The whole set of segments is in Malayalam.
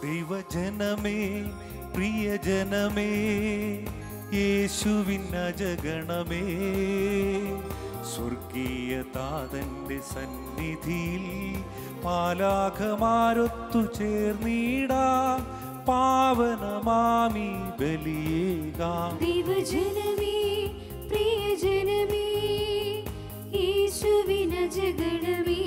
ദൈവജനമേ പ്രിയജനമേ യേശുവിൻ അജഗണമേ സ്വർഗീയ താതന്റെ സന്നിധിയിൽ പാലാഖമാരൊത്തു ചേർന്നിടാം പാവനമാമി ബലിയേകാം ദൈവജനമേ പ്രിയജനമേ യേശുവിന ജഗണമേ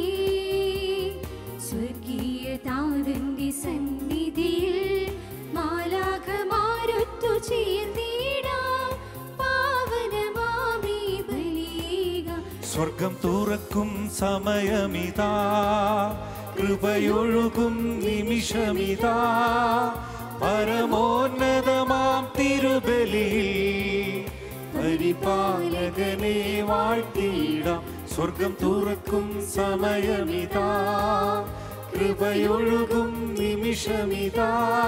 സ്വർഗീയ താതന്റെ സന്നിധിയിൽ മാലാഖമാരൊത്തു ചേർന്നിടാം പാവനമാമി ബലിയേക സ്വർഗം തുറക്കും സമയമിതാ കൃപയൊഴുകും നിമിഷമിതാ പരമോന്നതമാം തിരുബലിയിൽ പരിപാലകനെ വാഴ്ത്തിയിടാം സ്വർഗം തുറക്കും സമയമിതാ കൃപയൊഴുകും നിമിഷമിതാ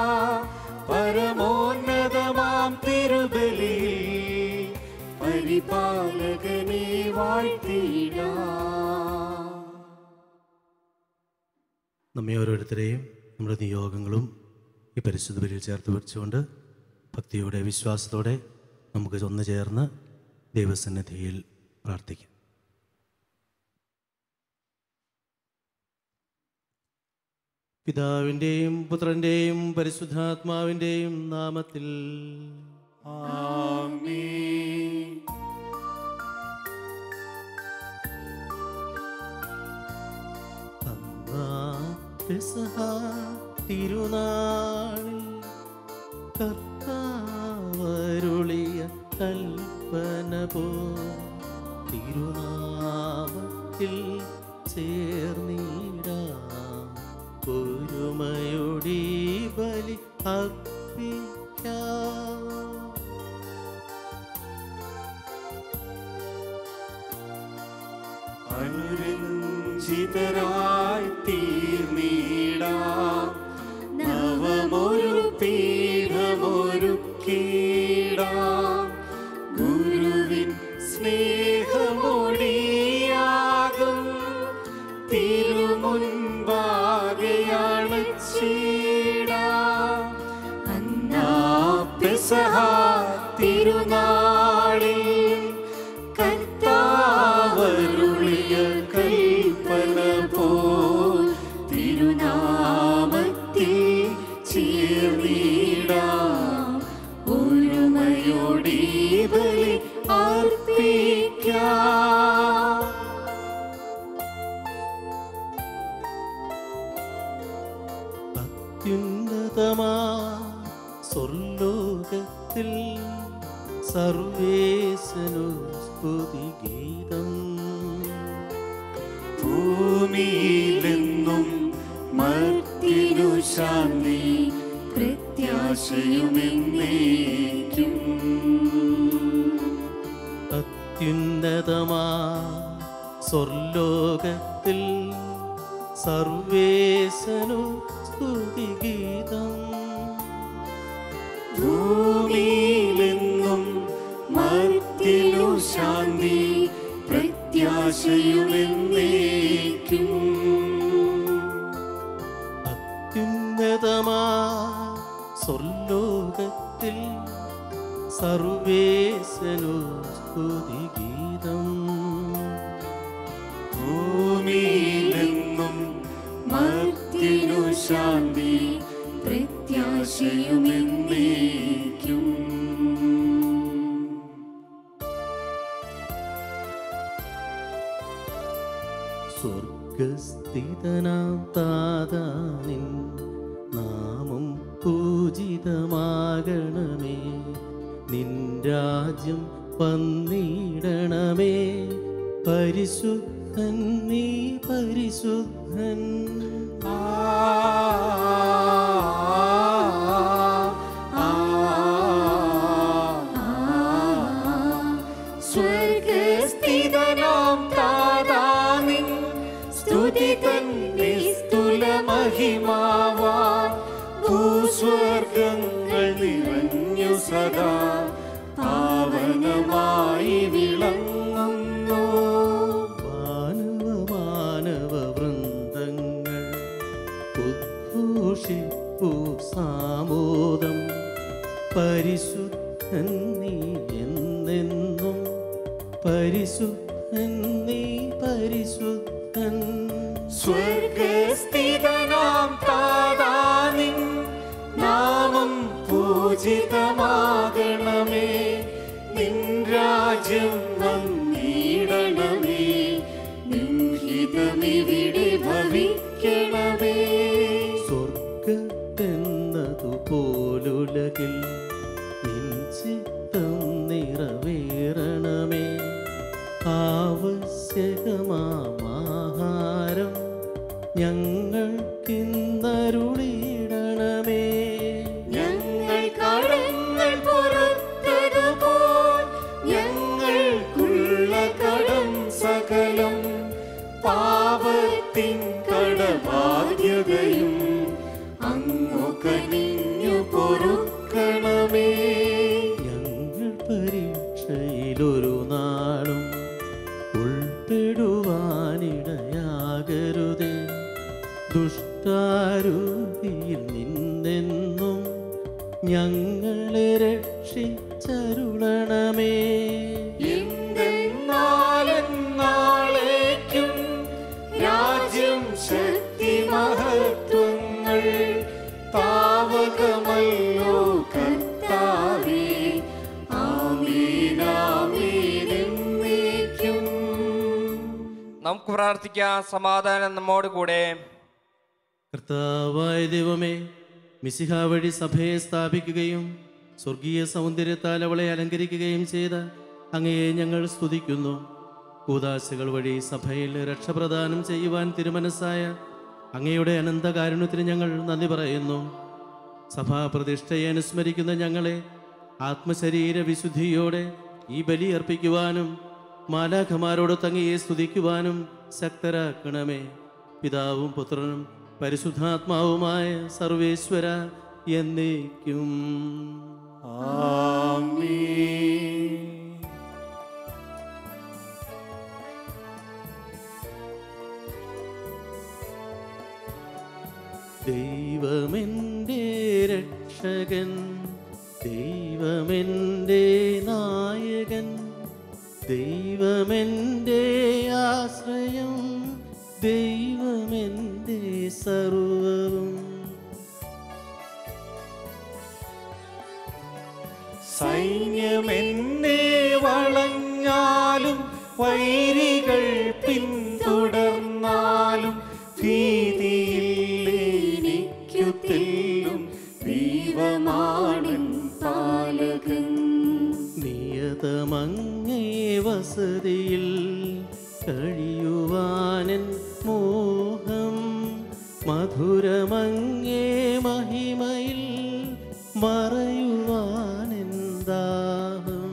പരമോന്നതമാം തിരുബലിയിൽ പരിപാലകനെ വാഴ്ത്തിയിടാം നമ്മെ ഓരോരുത്തരെയും നമ്മുടെ നിയോഗങ്ങളും ഈ പരിശുദ്ധ ബലിയിൽ ചേർത്ത് വെച്ചുകൊണ്ട് ഭക്തിയോടെ വിശ്വാസത്തോടെ നമുക്ക് ഒന്ന് ചേർന്ന് ദൈവസന്നിധിയിൽ പ്രാർത്ഥിക്കാം പിതാവിൻ്റെയും പുത്രൻ്റെയും പരിശുദ്ധാത്മാവിൻ്റെയും നാമത്തിൽ അന്നാ പെസഹ തിരുനാളിൽ കർത്താവരുളിയ കൽപ്പന പോ തിരുനാമത്തിൽ ചേർന്നിടാം ഒരുമയൊടി ബലി അർപ്പിക്കാം അനുരഞ്ജിതരായി തീർന്നിടാം നവമൊരു പീഠമൊരുക്കിടാം ഗുരുവിൻ സ്നേഹമൊടിയാകും തിരുമുൻപാകെയാണ് ചീടാം അന്നാ പെസഹ തിരുനാളിൽ കർത്താവരുളിയ കൽപ്പന പോൽ തിരുനാമത്തിൽ ചേർന്നിടാം ഒരുമയോടി ബലി അർപ്പിക്കാം അത്യുന്നതമാ സ്വർലോകത്തിൽ സർവേശനു സ്തുതിഗീതം ഭൂമിയിലെന്നും മർത്തിനു ശാന്തി പ്രത്യാശയുമെന്നേക്കും അത്യുന്നതമാ സ്വർലോകത്തിൽ സർവേശനു സ്തുതിഗീതം ഭൂമിയിലെന്നും മർത്തിനു ശാന്തി പ്രത്യാശയുമെന്നേക്കും അത്യുന്നതമാ സ്വർലോകത്തിൽ സർവേശനു സ്തുതിഗീതം ഭൂമിയിലെന്നും മർത്തിനു ശാന്തി പ്രത്യാശയുമെന്നേക്കും സ്വർഗസ്ഥിതനാം താതാനിൻ നാമം പൂജിതമാകണമേ നിൻ രാജ്യം വന്നിടണമേ പരിശുദ്ധൻ നീ പരിശുദ്ധൻ സ്വർഗസ്ഥിതനാം താതാനിൻ സ്തുതി തന്റെ സ്തുല മഹിമാവാൻ ഭൂസ്വർഗങ്ങൾ നിറഞ്ഞു സദാ പാവനമായി വിളങ്ങുന്നു മാനവ മാനവ വൃന്ദങ്ങൾ ഉദ്ഘോഷിപ്പൂ പരിശുദ്ധൻ നീ എന്നെന്നും പരിശുദ്ധൻ നീ പരിശുദ്ധൻ സ്വർഗസ്ഥിതനാം താതാനിൻ നാമം പൂജിതമാകണമേ നിൻ രാജ്യം വന്നിടണമേ നിൻ ഹിതമിവിടെ ഭവിക്കണമേ സ്വർഗത്തെന്നതുപോലുലകിൽ നിൻ ചിത്തം നിറവേറണമേ ആവശ്യകമാഹാരം ഞങ്ങൾക്കിന്നരുളിയിടണമേ ഞങ്ങൾ കടങ്ങൾ പുറത്തതുപോൽ ഞങ്ങൾക്കുള്ള കടം സകലം പാപത്തിൻ കടബാധ്യതയും അങ്ങു കനിഞ്ഞു പൊറുക്കണമേ ഞങ്ങൾ പരീക്ഷയിലൊരു നാളും ഉൾപ്പെടുവാനിടയാകരുതേ ദുഷ്ടാരൂപിയിൽ നിന്നെന്നും ഞങ്ങളെ രക്ഷിച്ചരുളണമേ എന്തെന്നാലെന്നാളേക്കും രാജ്യം ശക്തി മഹത്വങ്ങൾ താവകമല്ലോ കർത്താവേ ആമീനാമീനെന്നേക്കും നമുക്ക് പ്രാർത്ഥിക്കാം സമാധാനം നമ്മോട് കൂടെ കർത്താവായ ദൈവമേ മിസിഹ വഴി സഭയെ സ്ഥാപിക്കുകയും സ്വർഗീയ സൗന്ദര്യത്താൽ അവളെ അലങ്കരിക്കുകയും ചെയ്ത അങ്ങയെ ഞങ്ങൾ സ്തുതിക്കുന്നു കൂതാശകൾ വഴി സഭയിൽ രക്ഷപ്രദാനം ചെയ്യുവാൻ തിരുമനസ്സായ അങ്ങയുടെ അനന്തകാരുണ്യത്തിന് ഞങ്ങൾ നന്ദി പറയുന്നു സഭാപ്രതിഷ്ഠയെ അനുസ്മരിക്കുന്ന ഞങ്ങളെ ആത്മശരീര വിശുദ്ധിയോടെ ഈ ബലി അർപ്പിക്കുവാനും മാലാഖമാരോട് തങ്ങയെ സ്തുതിക്കുവാനും ശക്തരാക്കണമേ പിതാവും പുത്രനും പരിശുദ്ധാത്മാവുമായ സർവേശ്വര എന്നേക്കും ആമീൻ ദൈവമെൻ്റെ രക്ഷകൻ ദൈവമെൻ്റെ നായകൻ ദൈവമെൻ്റെ ആശ്രയം ദൈവമെൻ്റെ സർവവും സൈന്യമെന്നെ വളഞ്ഞാലും വൈരികൾ പിന്തുടർന്നാലും ഭീതിയില്ലേനിക്കു തെല്ലും ദൈവമാണൻ പാലകൻ നിയതമങ്ങേ വസതിയിൽ കഴിയുവാനൻ മോഹം മധുരമങ്ങേ മഹിമയിൽ മറയുവാനെൻ ദാഹം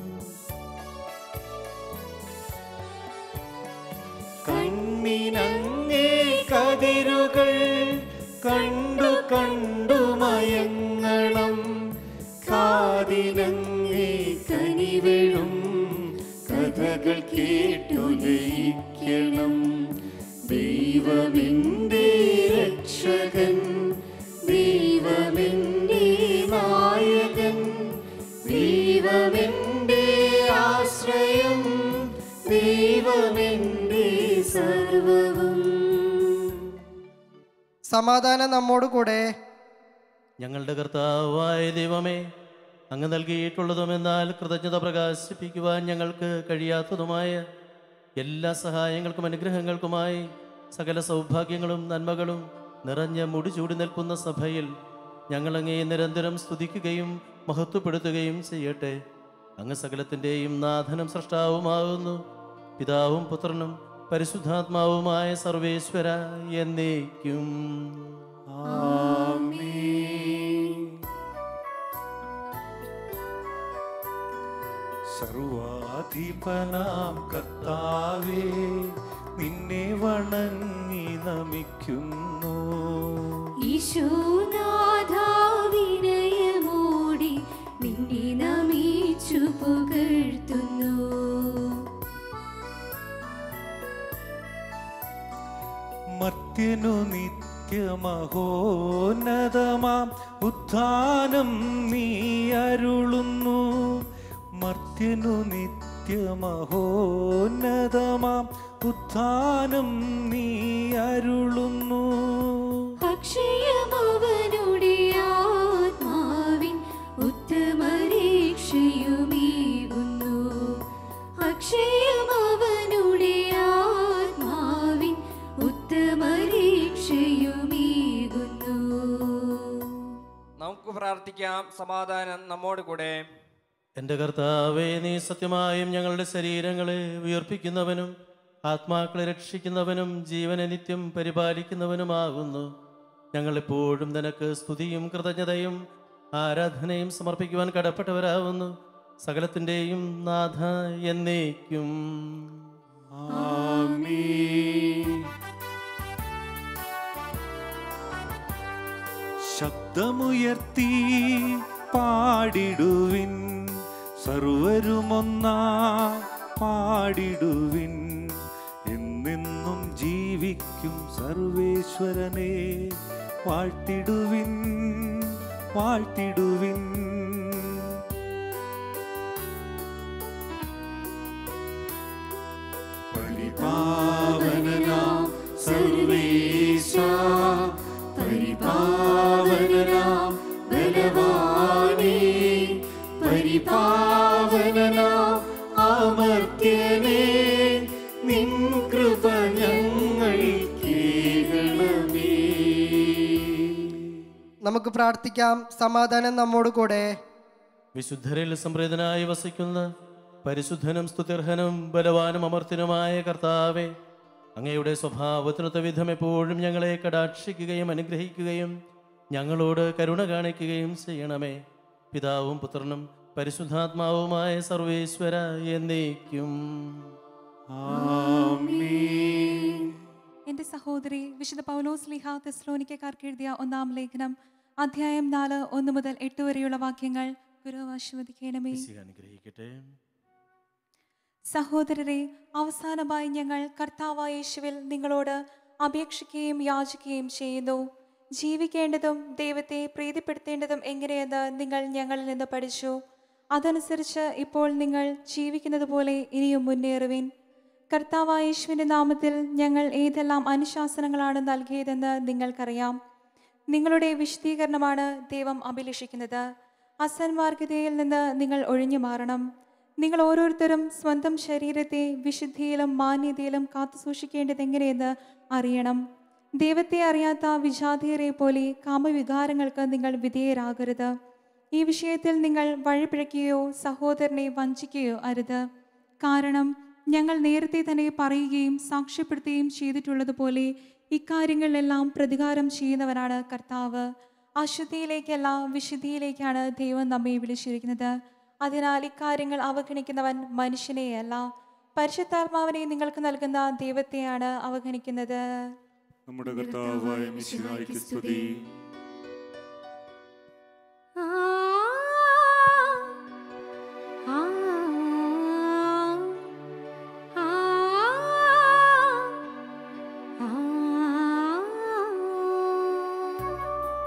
കണ്ണിനങ്ങേ കതിരുകൾ കണ്ടു കണ്ടു മയങ്ങണം കാതിനങ്ങേ കനിവെഴും കഥകൾ കേട്ടു ലയിക്കണം ദൈവമെന്റെ രക്ഷകൻ ദൈവമെന്റെ നായകൻ ദൈവമെന്റെ ആശ്രയം ദൈവമെന്റെ സർവവും സമാധാനം നമ്മോട് കൂടെ ഞങ്ങളുടെ കർത്താവായ ദൈവമേ അങ്ങ് നൽകിയിട്ടുള്ളതുമെന്നാൽ കൃതജ്ഞത പ്രകാശിപ്പിക്കുവാൻ ഞങ്ങൾക്ക് കഴിയാത്തതുമായ എല്ലാ സഹായങ്ങൾക്കും അനുഗ്രഹങ്ങൾക്കുമായി സകല സൗഭാഗ്യങ്ങളും നന്മകളും നിറഞ്ഞ മുടിചൂടി നിൽക്കുന്ന സഭയിൽ ഞങ്ങളങ്ങേ നിരന്തരം സ്തുതിക്കുകയും മഹത്വപ്പെടുത്തുകയും ചെയ്യട്ടെ അങ്ങ് സകലത്തിൻ്റെയും നാഥനും സൃഷ്ടാവുമാകുന്നു പിതാവും പുത്രനും പരിശുദ്ധാത്മാവുമായ സർവേശ്വര എന്നേക്കും ആമീൻ സർവാധിപനാം കർത്താവേ നിന്നെ വണങ്ങി നമിക്കുന്നു ഈശോനാഥാവിനയമോടി നിന്നെ നമിച്ചു പുകഴ്ത്തുന്നു മർത്യനു നിത്യ നിത്യമഹോന്നതമാം ഉത്ഥാനം നീ അരുളുന്നു മർത്യനു നിത്യമഹോന്നതമാം ഉത്ഥാനം നീ അരുളുന്നു അക്ഷയമവനുടെ ആത്മാവിൻ ഉത്തമരീക്ഷയുമേകുന്നു അക്ഷയമവനുടെ ആത്മാവിൻ ഉത്തമരീക്ഷയുമേകുന്നു നമുക്ക് പ്രാർത്ഥിക്കാം സമാധാനം നമ്മോട് കൂടെ എൻ്റെ കർത്താവേ നീ സത്യമായും ഞങ്ങളുടെ ശരീരങ്ങളെ ഉയർപ്പിക്കുന്നവനും ആത്മാക്കളെ രക്ഷിക്കുന്നവനും ജീവനെ നിത്യം പരിപാലിക്കുന്നവനുമാകുന്നു ഞങ്ങൾ എപ്പോഴും നിനക്ക് സ്തുതിയും കൃതജ്ഞതയും ആരാധനയും സമർപ്പിക്കുവാൻ കടപ്പെട്ടവരാകുന്നു സകലത്തിൻ്റെയും നാഥ എന്നേക്കും ആമേൻ. ശബ്ദമുയർത്തി പാടിടുവിൻ സർവരുമൊന്നാ പാടിടുവിൻ എന്നെന്നും ജീവിക്കും സർവേശ്വരനെ വാഴ്ത്തിടുവിൻ വാഴ്ത്തിടുവിൻ പരിപാവനനാം സർവേശ പരിപാവനനാം ബലവാനേ പരിപാവനനാം അമർത്യനേ നിൻ കൃപ ഞങ്ങൾ കേൾക്കണമേ നമുക്ക് പ്രാർത്ഥിക്കാം സമാധാനം നമ്മോട് കൂടെ വിശുദ്ധരിൽ സംപ്രീതനായി വസിക്കുന്ന പരിശുദ്ധനും സ്തുത്യർഹനും ബലവാനും അമർത്തിനുമായ കർത്താവെ അങ്ങയുടെ സ്വഭാവത്തിനൊത്ത വിധം എപ്പോഴും ഞങ്ങളെ കടാക്ഷിക്കുകയും അനുഗ്രഹിക്കുകയും ഞങ്ങളോട് കരുണ കാണിക്കുകയും ചെയ്യണമേ പിതാവും പുത്രനും പരിശുദ്ധാത്മാവുമായ സർവേശ്വര എന്നേക്കും ആമേൻ എന്റെ സഹോദരി വിശുദ്ധ പൗലോസ് ലിഹ തെസ്ലോനിക്കാർക്ക് എഴുതിയ ഒന്നാം ലേഖനം അധ്യായം നാല് ഒന്ന് മുതൽ എട്ട് വരെയുള്ള വാക്യങ്ങൾ ഗുരു ആശീർവദിക്കണമേ ഈശോ അനുഗ്രഹിക്കട്ടെ സഹോദരരെ അവസാനമായി ഞങ്ങൾ കർത്താവായ യേശുവിൽ നിങ്ങളോട് അപേക്ഷിക്കുകയും യാചിക്കുകയും ചെയ്യുന്നു ജീവിക്കേണ്ടതും ദൈവത്തെ പ്രീതിപ്പെടുത്തേണ്ടതും എങ്ങനെയെന്ന് നിങ്ങൾ ഞങ്ങളിൽ നിന്ന് പഠിച്ചു അതനുസരിച്ച് ഇപ്പോൾ നിങ്ങൾ ജീവിക്കുന്നത് പോലെ ഇനിയും മുന്നേറുവിൻ കർത്താവായ യേശുവിൻ്റെ നാമത്തിൽ ഞങ്ങൾ ഏതെല്ലാം അനുശാസനങ്ങളാണ് നൽകിയതെന്ന് നിങ്ങൾക്കറിയാം നിങ്ങളുടെ വിശദീകരണമാണ് ദൈവം അഭിലഷിക്കുന്നത് അസന്മാർഗതയിൽ നിന്ന് നിങ്ങൾ ഒഴിഞ്ഞു മാറണം നിങ്ങൾ ഓരോരുത്തരും സ്വന്തം ശരീരത്തെ വിശുദ്ധിയിലും മാന്യതയിലും കാത്തുസൂക്ഷിക്കേണ്ടത് എങ്ങനെയെന്ന് അറിയണം ദൈവത്തെ അറിയാത്ത വിജാതീയരെ പോലെ കാമവികാരങ്ങൾക്ക് നിങ്ങൾ വിധേയരാകരുത് ഈ വിഷയത്തിൽ നിങ്ങൾ വഴിപിഴയ്ക്കുകയോ സഹോദരനെ വഞ്ചിക്കുകയോ അരുത് കാരണം ഞങ്ങൾ നേരത്തെ തന്നെ പറയുകയും സാക്ഷ്യപ്പെടുത്തുകയും ചെയ്തിട്ടുള്ളതുപോലെ ഇക്കാര്യങ്ങളിലെല്ലാം പ്രതികാരം ചെയ്യുന്നവരാണ് കർത്താവ് അശുദ്ധിയിലേക്കല്ല വിശുദ്ധിയിലേക്കാണ് ദൈവം നമ്മെ വിളിച്ചിരിക്കുന്നത് അതിനാൽ ഇക്കാര്യങ്ങൾ അവഗണിക്കുന്നവൻ മനുഷ്യനെയല്ല പരിശുദ്ധാത്മാവിനെ നിങ്ങൾക്ക് നൽകുന്ന ദൈവത്തെയാണ് അവഗണിക്കുന്നത് നമ്മുടെ കർത്താവായ മിശിഹായ്ക്ക് സ്തുതി ആ ആ ആ ആ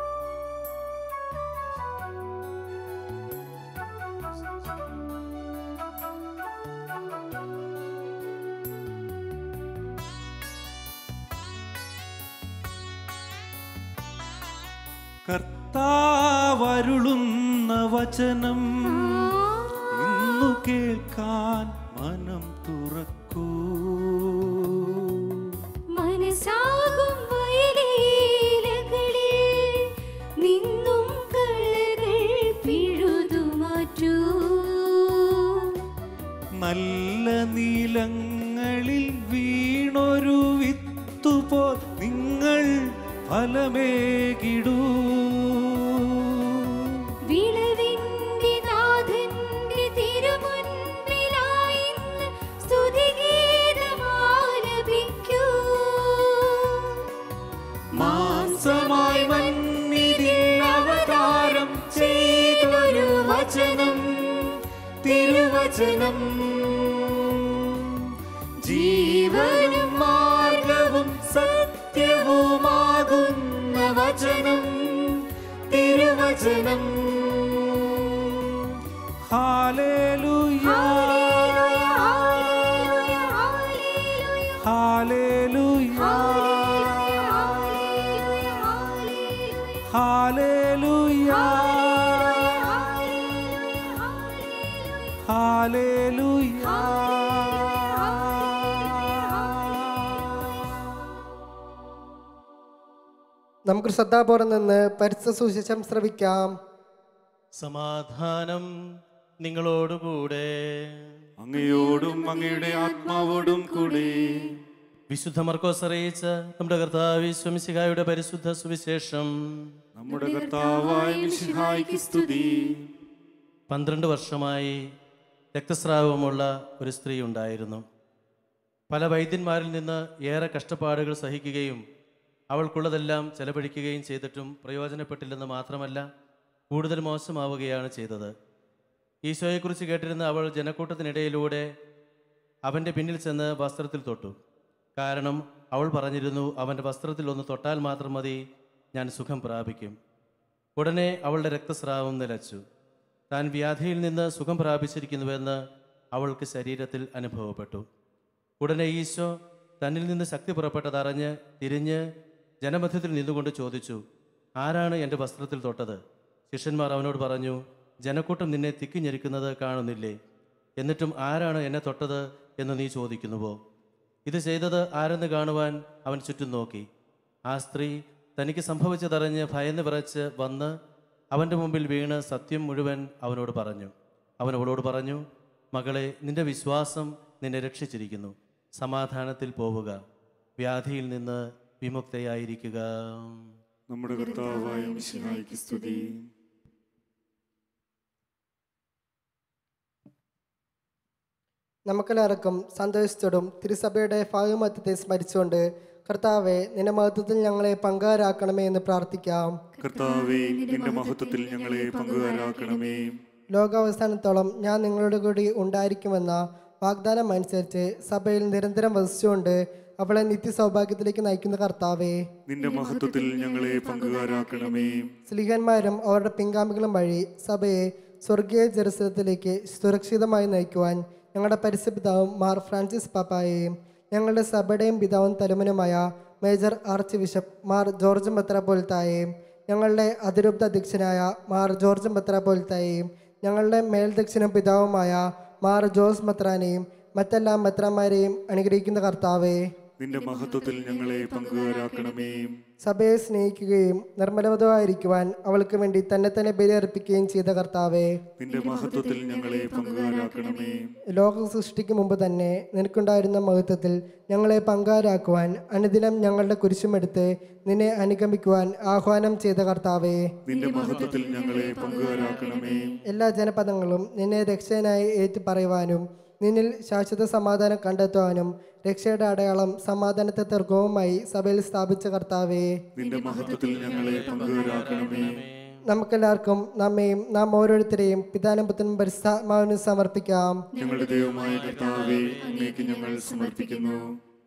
കർത്താവരുളുന്ന വചനം ഇന്നു കേൾക്കാൻ മനം തുറക്കൂ മനസ്സാകും വയലേലകളിൽ നിന്നും കളകൾ പിഴുതുമാറ്റൂ നല്ല നീലങ്ങളിൽ വീണൊരു വിത്തുപോൽ നിങ്ങൾ ഫലമേകിടൂ വിളവിന്റെ നാഥന്റെ തിരുമുൻപിലായി ഇന്ന് സ്തുതിഗീതമാലപിക്കൂ മാംസമായി മന്നിതിൽ അവതാരം ചെയ്തൊരു വചനം തിരുവചനം ജീവനും മാർഗവും സത്യവുമാകുന്നു തിരുവചനം തിരുവചനം ഹാലേലൂയ ഹാലേലൂയ ഹാലേലൂയ നമുക്ക് ശ്രദ്ധാപൂർവം നിന്ന് പരിസ്ഥ സുശേഷം ശ്രവിക്കാം സമാധാനം നിങ്ങളോടുകൂടെ അങ്ങയോടും അങ്ങയുടെ ആത്മാവോടും കൂടി വിശുദ്ധ മർക്കോസ് അറിയിച്ച നമ്മുടെ കർത്താവ് സ്വമിശിഹായുടെ പരിശുദ്ധ സുവിശേഷം നമ്മുടെ കർത്താവായ മിശിഹായ്ക്ക് സ്തുതി പന്ത്രണ്ട് വർഷമായി രക്തസ്രാവമുള്ള ഒരു സ്ത്രീ ഉണ്ടായിരുന്നു പല വൈദ്യന്മാരിൽ നിന്ന് ഏറെ കഷ്ടപ്പാടുകൾ സഹിക്കുകയും അവൾക്കുള്ളതെല്ലാം ചെലവഴിക്കുകയും ചെയ്തിട്ടും പ്രയോജനപ്പെട്ടില്ലെന്ന് മാത്രമല്ല കൂടുതൽ മോശമാവുകയാണ് ചെയ്തത് ഈശോയെക്കുറിച്ച് കേട്ടിരുന്ന അവൾ ജനക്കൂട്ടത്തിനിടയിലൂടെ അവൻ്റെ പിന്നിൽ ചെന്ന് വസ്ത്രത്തിൽ തൊട്ടു കാരണം അവൾ പറഞ്ഞിരുന്നു അവൻ്റെ വസ്ത്രത്തിൽ ഒന്ന് തൊട്ടാൽ മാത്രം മതി ഞാൻ സുഖം പ്രാപിക്കും ഉടനെ അവളുടെ രക്തസ്രാവം നിലച്ചു താൻ വ്യാധിയിൽ നിന്ന് സുഖം പ്രാപിച്ചിരിക്കുന്നുവെന്ന് അവൾക്ക് ശരീരത്തിൽ അനുഭവപ്പെട്ടു ഉടനെ ഈശോ തന്നിൽ നിന്ന് ശക്തി പുറപ്പെട്ടതറിഞ്ഞ് തിരിഞ്ഞ് ജനമധ്യത്തിൽ നിന്നുകൊണ്ട് ചോദിച്ചു ആരാണ് എൻ്റെ വസ്ത്രത്തിൽ തൊട്ടത് ശിഷ്യന്മാർ അവനോട് പറഞ്ഞു ജനക്കൂട്ടം നിന്നെ തിക്കിഞ്ഞെരിക്കുന്നത് കാണുന്നില്ലേ എന്നിട്ടും ആരാണ് എന്നെ തൊട്ടത് എന്ന് നീ ചോദിക്കുന്നുവോ ഇത് ചെയ്തത് ആരെന്ന് കാണുവാൻ അവൻ ചുറ്റും നോക്കി ആ സ്ത്രീ തനിക്ക് സംഭവിച്ചതറിഞ്ഞ് ഭയന്ന് വിറച്ച് വന്ന് അവൻ്റെ മുമ്പിൽ വീണ് സത്യം മുഴുവൻ അവനോട് പറഞ്ഞു അവൻ അവളോട് പറഞ്ഞു മകളെ നിന്റെ വിശ്വാസം നിന്നെ രക്ഷിച്ചിരിക്കുന്നു സമാധാനത്തിൽ പോവുക വ്യാധിയിൽ നിന്ന് വിമുക്തയായിരിക്കുക നമ്മുടെ കർത്താവായ മിശിഹായ്ക്ക് സ്തുതി നമുക്കെല്ലാവർക്കും സന്തോഷത്തോടും തിരുസഭയുടെ ഭാഗമത്വത്തെ സ്മരിച്ചുകൊണ്ട് കർത്താവെ നിന്റെ മഹത്വത്തിൽ ഞങ്ങളെ പങ്കാരാക്കണമേ എന്ന് പ്രാർത്ഥിക്കാം കർത്താവേ നിന്റെ മഹത്വത്തിൽ ഞങ്ങളെ പങ്കുകാരാക്കണമേ ലോകാവസാനത്തോളം ഞാൻ നിങ്ങളുടെ കൂടി ഉണ്ടായിരിക്കുമെന്ന വാഗ്ദാനം അനുസരിച്ച് സഭയിൽ നിരന്തരം വസിച്ചുകൊണ്ട് അവളെ നിത്യസൗഭാഗ്യത്തിലേക്ക് നയിക്കുന്ന കർത്താവെ നിന്റെ മഹത്വത്തിൽ ഞങ്ങളെ പങ്കുകാരാക്കണമേ സ്ലിഹന്മാരും അവരുടെ പിൻഗാമികളും വഴി സഭയെ സ്വർഗീയ ജെറുസലത്തിലേക്ക് സുരക്ഷിതമായി നയിക്കുവാൻ ഞങ്ങളുടെ പരിശുപിതാവും മാർ ഫ്രാൻസിസ് പാപ്പായെയും ഞങ്ങളുടെ സഭയുടെയും പിതാവും തലമുനുമായ major archbishop Mar George മെത്രാപോലിത്തായെയും ഞങ്ങളുടെ അതിരൂപ്ത അധ്യക്ഷനായ മാർ ജോർജ് മെത്രാപോലിത്തായെയും ഞങ്ങളുടെ മേൽദക്ഷനും പിതാവുമായ മാർ ജോസ് മെത്രാനെയും മറ്റെല്ലാ മെത്രാന്മാരെയും അനുഗ്രഹിക്കുന്ന കർത്താവേ നിന്റെ മഹത്വത്തിൽ ഞങ്ങളെ പങ്കുകാരാക്കണമേ സഭയെ സ്നേഹിക്കുകയും നിർമ്മലവധമായിരിക്കുവാൻ അവൾക്ക് വേണ്ടി തന്നെ തന്നെ ബലിയർപ്പിക്കുകയും ചെയ്ത കർത്താവെ നിന്റെ മഹത്വത്തിൽ ഞങ്ങളെ പങ്കുകാരാക്കണമേ ലോക സൃഷ്ടിക്ക് മുമ്പ് തന്നെ നിനക്കുണ്ടായിരുന്ന മഹത്വത്തിൽ ഞങ്ങളെ പങ്കാരാക്കുവാൻ അനുദിനം ഞങ്ങളുടെ കുരിശുമെടുത്ത് നിന്നെ അനുഗമിക്കുവാൻ ആഹ്വാനം ചെയ്ത കർത്താവെ നിന്റെ മഹത്വത്തിൽ ഞങ്ങളെ പങ്കുകാരാക്കണമേ എല്ലാ ജനപദങ്ങളും നിന്നെ രക്ഷകനായി ഏറ്റു പറയുവാനും നിന്നിൽ ശാശ്വത സമാധാനം കണ്ടെത്തുവാനും രക്ഷയുടെ അടയാളം സമാധാനത്തെ തീർഘവുമായി സഭയിൽ സ്ഥാപിച്ച കർത്താവേ നിന്റെ മഹത്വത്തിൽ ഞങ്ങളെ പങ്കുകാരാക്കണമേ നമുക്കെല്ലാവർക്കും നമ്മയും നാം ഓരോരുത്തരെയും പിതാനും പുത്രനും പരിസ്ഥാത്മാവിനും സമർപ്പിക്കാം ഞങ്ങളുടെ ദൈവമായ കർത്താവേ അങ്ങേക്ക് ഞങ്ങൾ സമർപ്പിക്കുന്നു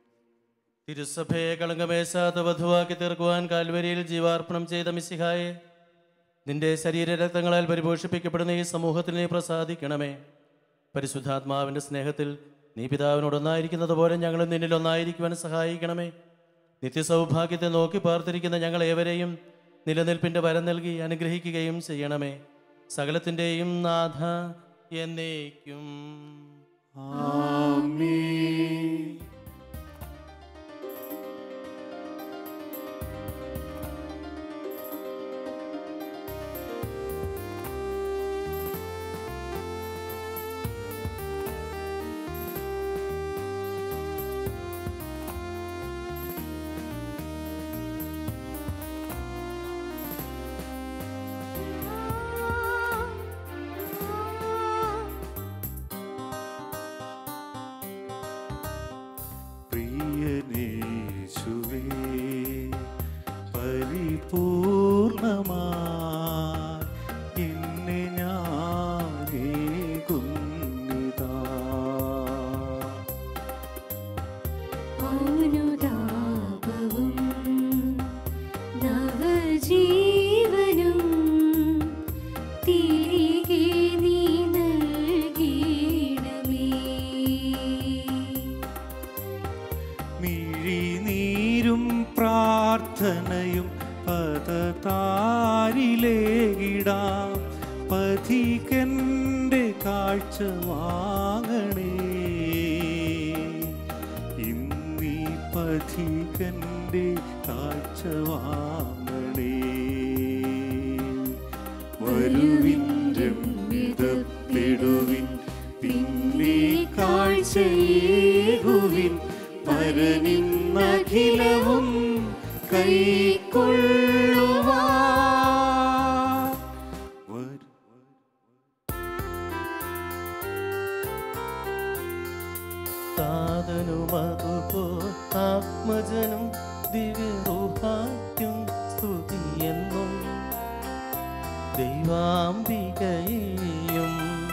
തിരുസഭയെ കളങ്കമേശാത്ത വധുവാക്കി തീർക്കുവാൻ കാൽവരിയിൽ ജീവാർപ്പണം ചെയ്ത മിസിഹായെ നിന്റെ ശരീരരക്തങ്ങളാൽ പരിപോഷിപ്പിക്കപ്പെടുന്ന ഈ സമൂഹത്തിൽ നീ പ്രസാദിക്കണമേ പരിശുദ്ധാത്മാവിൻ്റെ സ്നേഹത്തിൽ നീ പിതാവിനോടൊന്നായിരിക്കുന്നത് പോലെ ഞങ്ങൾ നിന്നിൽ ഒന്നായിരിക്കുവാൻ സഹായിക്കണമേ നിത്യസൗഭാഗ്യത്തെ നോക്കി പാർത്തിരിക്കുന്ന ഞങ്ങൾ ഏവരെയും നിലനിൽപ്പിൻ്റെ വരം നൽകി അനുഗ്രഹിക്കുകയും ചെയ്യണമേ സകലത്തിൻ്റെയും നാഥ എന്നേക്കും പ്രാർത്ഥനയും പദതാരിലേകിടാം പഥികന്റെ കാഴ്ച വാങ്ങണേ ഇന്നീ പഥികന്റെ കാഴ്ച വാങ്ങണേ വരുവിൻ രമ്യതപ്പെടുവിൻ പിന്നെ കാഴ്ചയേകുവിൻ പരനിന്നഖിലവും കൈക്കൊള്ളുവാ വരു താതനുമതുപോ ആത്മജനും ദിവ്യറുഹായ്ക്കും സ്തുതിയെന്നും ദൈവാംബികയെയും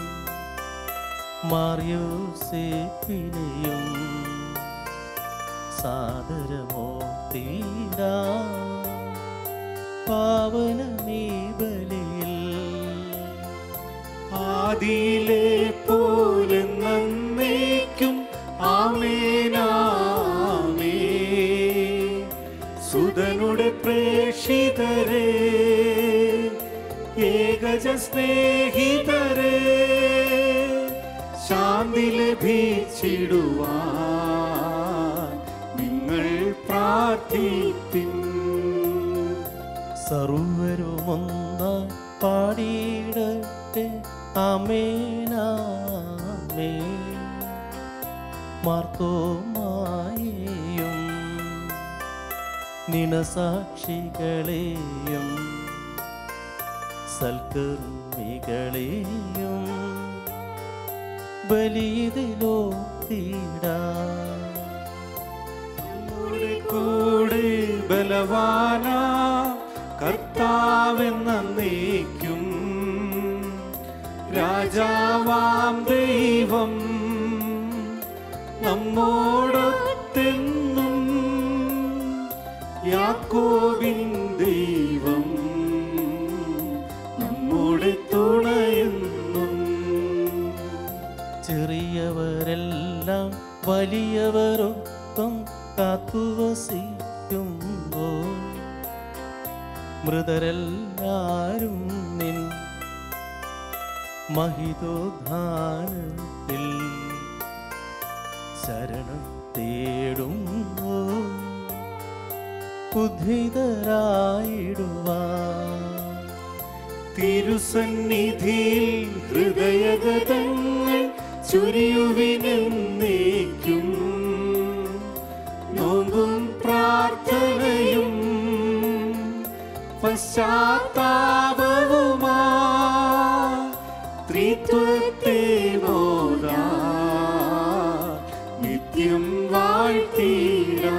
മാറിയോസേപ്പിനെയും സാദരമോ തീരാ പാവനമീ ബലിയിൽ ആദിയിലെ പോലെ നന്നേക്കും ആമേനാമേ സുതനുടെ പ്രേക്ഷിതരെ ഏകജ സ്നേഹിതരെ ശാന്തി ലഭിച്ചിടുവാൻ നിങ്ങൾ പ്രാർത്ഥിപ്പിൻ സർവരുമൊന്ന പാടിയിടട്ടെ അമേനാമേ മാർത്തോമായെയും നിണസാക്ഷികളെയും സൽക്കർമ്മികളെയും ബലിയതിലോ തീടാ നമ്മുടെ കൂടെ ബലവാന കർത്താവെന്നേക്കും രാജാവാം ദൈവം നമ്മോടൊത്തെന്നും യാക്കോബിൻ ദൈവം നമ്മുടെ തുണയെന്നും ചെറിയവരെല്ലാം വലിയവരൊപ്പം കാത്തുവസിക്കുമ്പോ മൃതരെല്ലാരും നിൻ മഹിതോദ്ധാനത്തിൽ ശരണം തേടുന്നു ബുദ്ധിതരായിടുവാൻ തിരുസന്നിധിയിൽ ഹൃദയഗതങ്ങൾ ചുരിയുവിനെന്നേക്കും നോമ്പും പ്രാർത്ഥനയും പശ്ചാത്താപവുമാ ത്രിത്വത്തെ മോദാ നിത്യം വാഴ്ത്തീരാ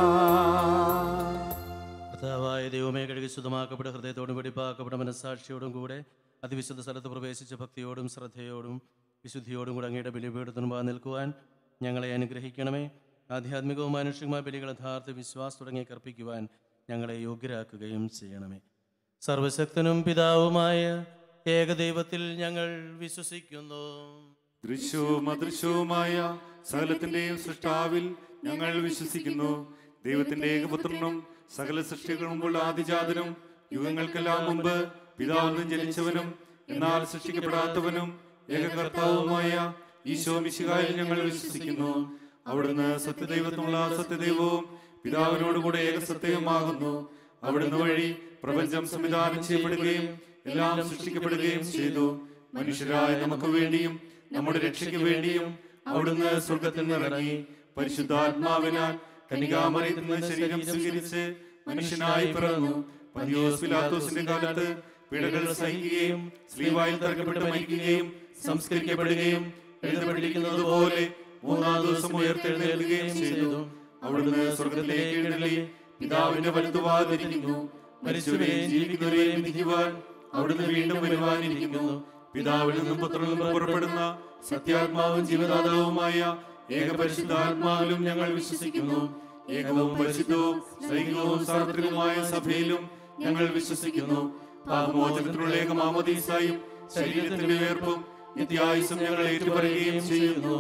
കർത്താവായ ദൈവമേ കഴുകി ശുദ്ധമാക്കപ്പെട്ട ഹൃദയത്തോടും വെടിപ്പാക്കപ്പെട്ട മനസ്സാക്ഷിയോടും കൂടെ അതിവിശുദ്ധ സ്ഥലത്ത് പ്രവേശിച്ച ഭക്തിയോടും ശ്രദ്ധയോടും വിശുദ്ധിയോടും കൂടെ അങ്ങയുടെ ബലിപീഠത്തിനും മുമ്പാകെ നിൽക്കുവാൻ ഞങ്ങളെ അനുഗ്രഹിക്കണമേ ആധ്യാത്മികവും മാനുഷികമായ ബലികൾ യഥാർത്ഥ വിശ്വാസം തുടങ്ങി കർപ്പിക്കുവാൻ ഞങ്ങളെ യോഗ്യരാക്കുകയും ചെയ്യണമേ സർവശക്തനും പിതാവുമായ ഏകദൈവത്തിൽ ഞങ്ങൾ വിശ്വസിക്കുന്നു ദൃശ്യവും അദൃശ്യവുമായ സകലത്തിന്റെയും സൃഷ്ടാവിൽ ഞങ്ങൾ വിശ്വസിക്കുന്നു ദൈവത്തിന്റെ ഏകപുത്രനും സകല സൃഷ്ടികൾ മുമ്പുള്ള ആദിജാതനും യുഗങ്ങൾക്കെല്ലാം മുമ്പ് പിതാവിനും ജനിച്ചവനും എന്നാൽ സൃഷ്ടിക്കപ്പെടാത്തവനും ഏകകർത്താവുമായ ഈശോ മിശിഹായിൽ ഞങ്ങൾ വിശ്വസിക്കുന്നു അവിടുന്ന് സത്യദൈവത്തിനുള്ള സത്യദൈവവും പിതാവിനോടുകൂടെ ഏകസത്യവുമാകുന്നു അവിടുന്ന് വഴി പ്രപഞ്ചം സംവിധാനം ചെയ്യപ്പെടുകയും എല്ലാം സൃഷ്ടിക്കപ്പെടുകയും ചെയ്തു മനുഷ്യരായ നമുക്ക് വേണ്ടിയും നമ്മുടെ രക്ഷയ്ക്ക് വേണ്ടിയും അവിടുന്ന് സ്വർഗത്തിൽ നിന്നിറങ്ങി പരിശുദ്ധാത്മാവിനാൽ കനികാമറിയത്തിൽ നിന്ന് ശരീരം സ്വീകരിച്ച് മനുഷ്യനായി പിറന്നു പന്തിയോസ് പിലാത്തോസിന്റെ കാലത്ത് പിഴകൾ സഹിക്കുകയും സ്ലീവായിൽ തറക്കപ്പെട്ട് മരിക്കുകയും സംസ്കരിക്കപ്പെടുകയും എഴുതപ്പെട്ടിരിക്കുന്നത് പോലെ മൂന്നാം ദിവസം ഉയർത്തെഴുന്നേൽക്കുകയും ചെയ്തു അവിടുന്ന് സ്വർഗത്തിലേക്ക് എഴുന്നള്ളി പിതാവിന്റെ വലുതുവാതിരിക്കുന്നു മരിച്ചവരെയും ജീവിക്കുന്നവരെയും വിധിക്കുവാൻ അവിടുന്ന് വീണ്ടും വരുവാനിരിക്കുന്നു പിതാവിൽ നിന്നും പുത്രനിൽ നിന്നും പുറപ്പെടുന്ന സത്യാത്മാവും ജീവദാതാവുമായ ഏകപരിശുദ്ധാത്മാവിലും ഞങ്ങൾ വിശ്വസിക്കുന്നു ഏകവും പരിശുദ്ധവും സൈനികവും സാർവത്രികവുമായ സഭയിലും ഞങ്ങൾ വിശ്വസിക്കുന്നു പാപമോചനത്തിനുള്ള ഏക മാമോദീസായും ശരീരത്തിന്റെ ഉയർപ്പും നിത്യായുസും ഞങ്ങൾ ഏറ്റുപറയുകയും ചെയ്യുന്നു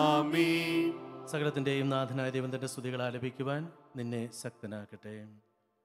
ആമീൻ സകലത്തിൻ്റെയും നാഥനായ ദൈവം തൻ്റെ സ്തുതികൾ ആലപിക്കുവാൻ നിന്നെ ശക്തനാക്കട്ടെ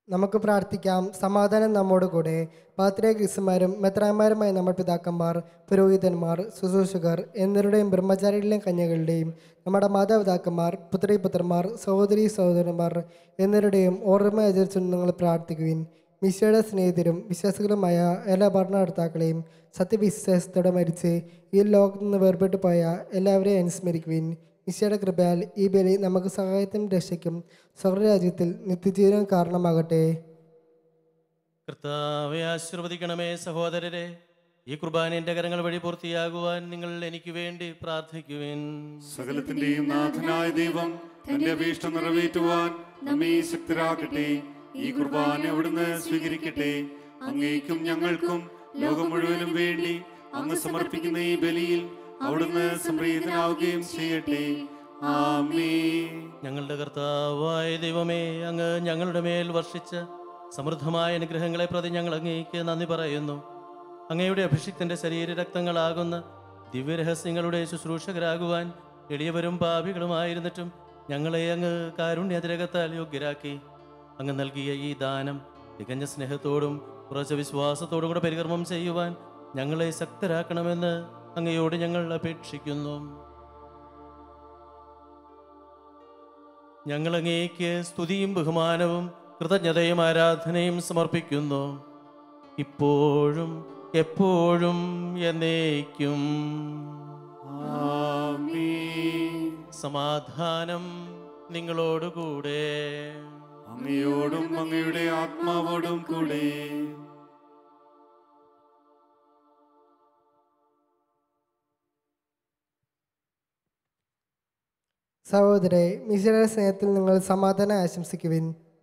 നമുക്ക് പ്രാർത്ഥിക്കാം സമാധാനം നമ്മോട് കൂടെ പാത്രികൃസ്മാരും മെത്രാന്മാരുമായ നമ്മൾ പിതാക്കന്മാർ പുരോഹിതന്മാർ ശുശ്രൂഷകർ എന്നിവരുടെയും ബ്രഹ്മചാരികളുടെയും കന്യകളുടെയും നമ്മുടെ മാതാപിതാക്കന്മാർ പുത്രിപുത്രന്മാർ സഹോദരി സഹോദരന്മാർ എന്നിവരുടെയും ഓർമ്മ ആചരിച്ചു നിങ്ങൾ പ്രാർത്ഥിക്കുവിൻ മിശയുടെ സ്നേഹിതരും വിശ്വാസികളുമായ എല്ലാ ഭരണകർത്താക്കളെയും സത്യവിശ്വാസത്തോടെ മരിച്ച് ഈ ലോകത്ത് നിന്ന് വേർപെട്ടു പോയ എല്ലാവരെയും അനുസ്മരിക്കുവിൻ ഈശോയുടെ കൃപയാൽ ഈ ബലി നമുക്ക് സഹായത്തിനും രക്ഷയ്ക്കും സ്വർഗരാജ്യത്തിൽ നിത്യജീവനം കാരണമാകട്ടെ കർത്താവെ ആശീർവദിക്കണമേ സഹോദരരെ ഈ കുർബാനയുടെ കരങ്ങൾ വഴി പൂർത്തിയാകുവാൻ നിങ്ങൾ എനിക്ക് വേണ്ടി പ്രാർത്ഥിക്കുവിൻ സകലത്തിന്റെയും നാഥനായ ദൈവം തന്റെ അപേക്ഷ നിറവേറ്റുവാൻ നമ്മെ ശക്തരാക്കട്ടെ ഈ കുർബാന അവിടുന്ന് സ്വീകരിക്കട്ടെ അങ്ങേക്കും ഞങ്ങൾക്കും ലോകം മുഴുവനും വേണ്ടി അങ്ങ് സമർപ്പിക്കുന്ന ഈ ബലിയിൽ അവിടുന്ന് സംപ്രീതനാവുകയും ചെയ്യട്ടെ ആമേ ഞങ്ങളുടെ കർത്താവായ ദൈവമേ അങ്ങ് ഞങ്ങളുടെ മേൽ വർഷിച്ച സമൃദ്ധമായ അനുഗ്രഹങ്ങളെ പ്രതി ഞങ്ങൾ അങ്ങേക്ക് നന്ദി പറയുന്നു അങ്ങയുടെ അഭിഷിക്തന്റെ ശരീര രക്തങ്ങളാകുന്ന ദിവ്യരഹസ്യങ്ങളുടെ ശുശ്രൂഷകരാകുവാൻ എളിയവരും പാപികളുമായിരുന്നിട്ടും ഞങ്ങളെ അങ്ങ് കാരുണ്യതിരകത്താൽ യോഗ്യരാക്കി അങ്ങ് നൽകിയ ഈ ദാനം തികഞ്ഞ സ്നേഹത്തോടും കുറച്ച് വിശ്വാസത്തോടും കൂടെ പരികർമ്മം ചെയ്യുവാൻ ഞങ്ങളെ ശക്തരാക്കണമെന്ന് അങ്ങയോട് ഞങ്ങൾ അപേക്ഷിക്കുന്നു ഞങ്ങൾ അങ്ങേക്ക് സ്തുതിയും ബഹുമാനവും കൃതജ്ഞതയും ആരാധനയും സമർപ്പിക്കുന്നു ഇപ്പോഴും എപ്പോഴും എന്നേക്കും ആമേൻ സമാധാനം നിങ്ങളോടുകൂടെ അങ്ങയോടും അങ്ങയുടെ ആത്മാവോടും കൂടെ സഹോദരെ മിശയുടെ സ്നേഹത്തിൽ നിങ്ങൾ സമാധാനം ആശംസിക്കുവിൻ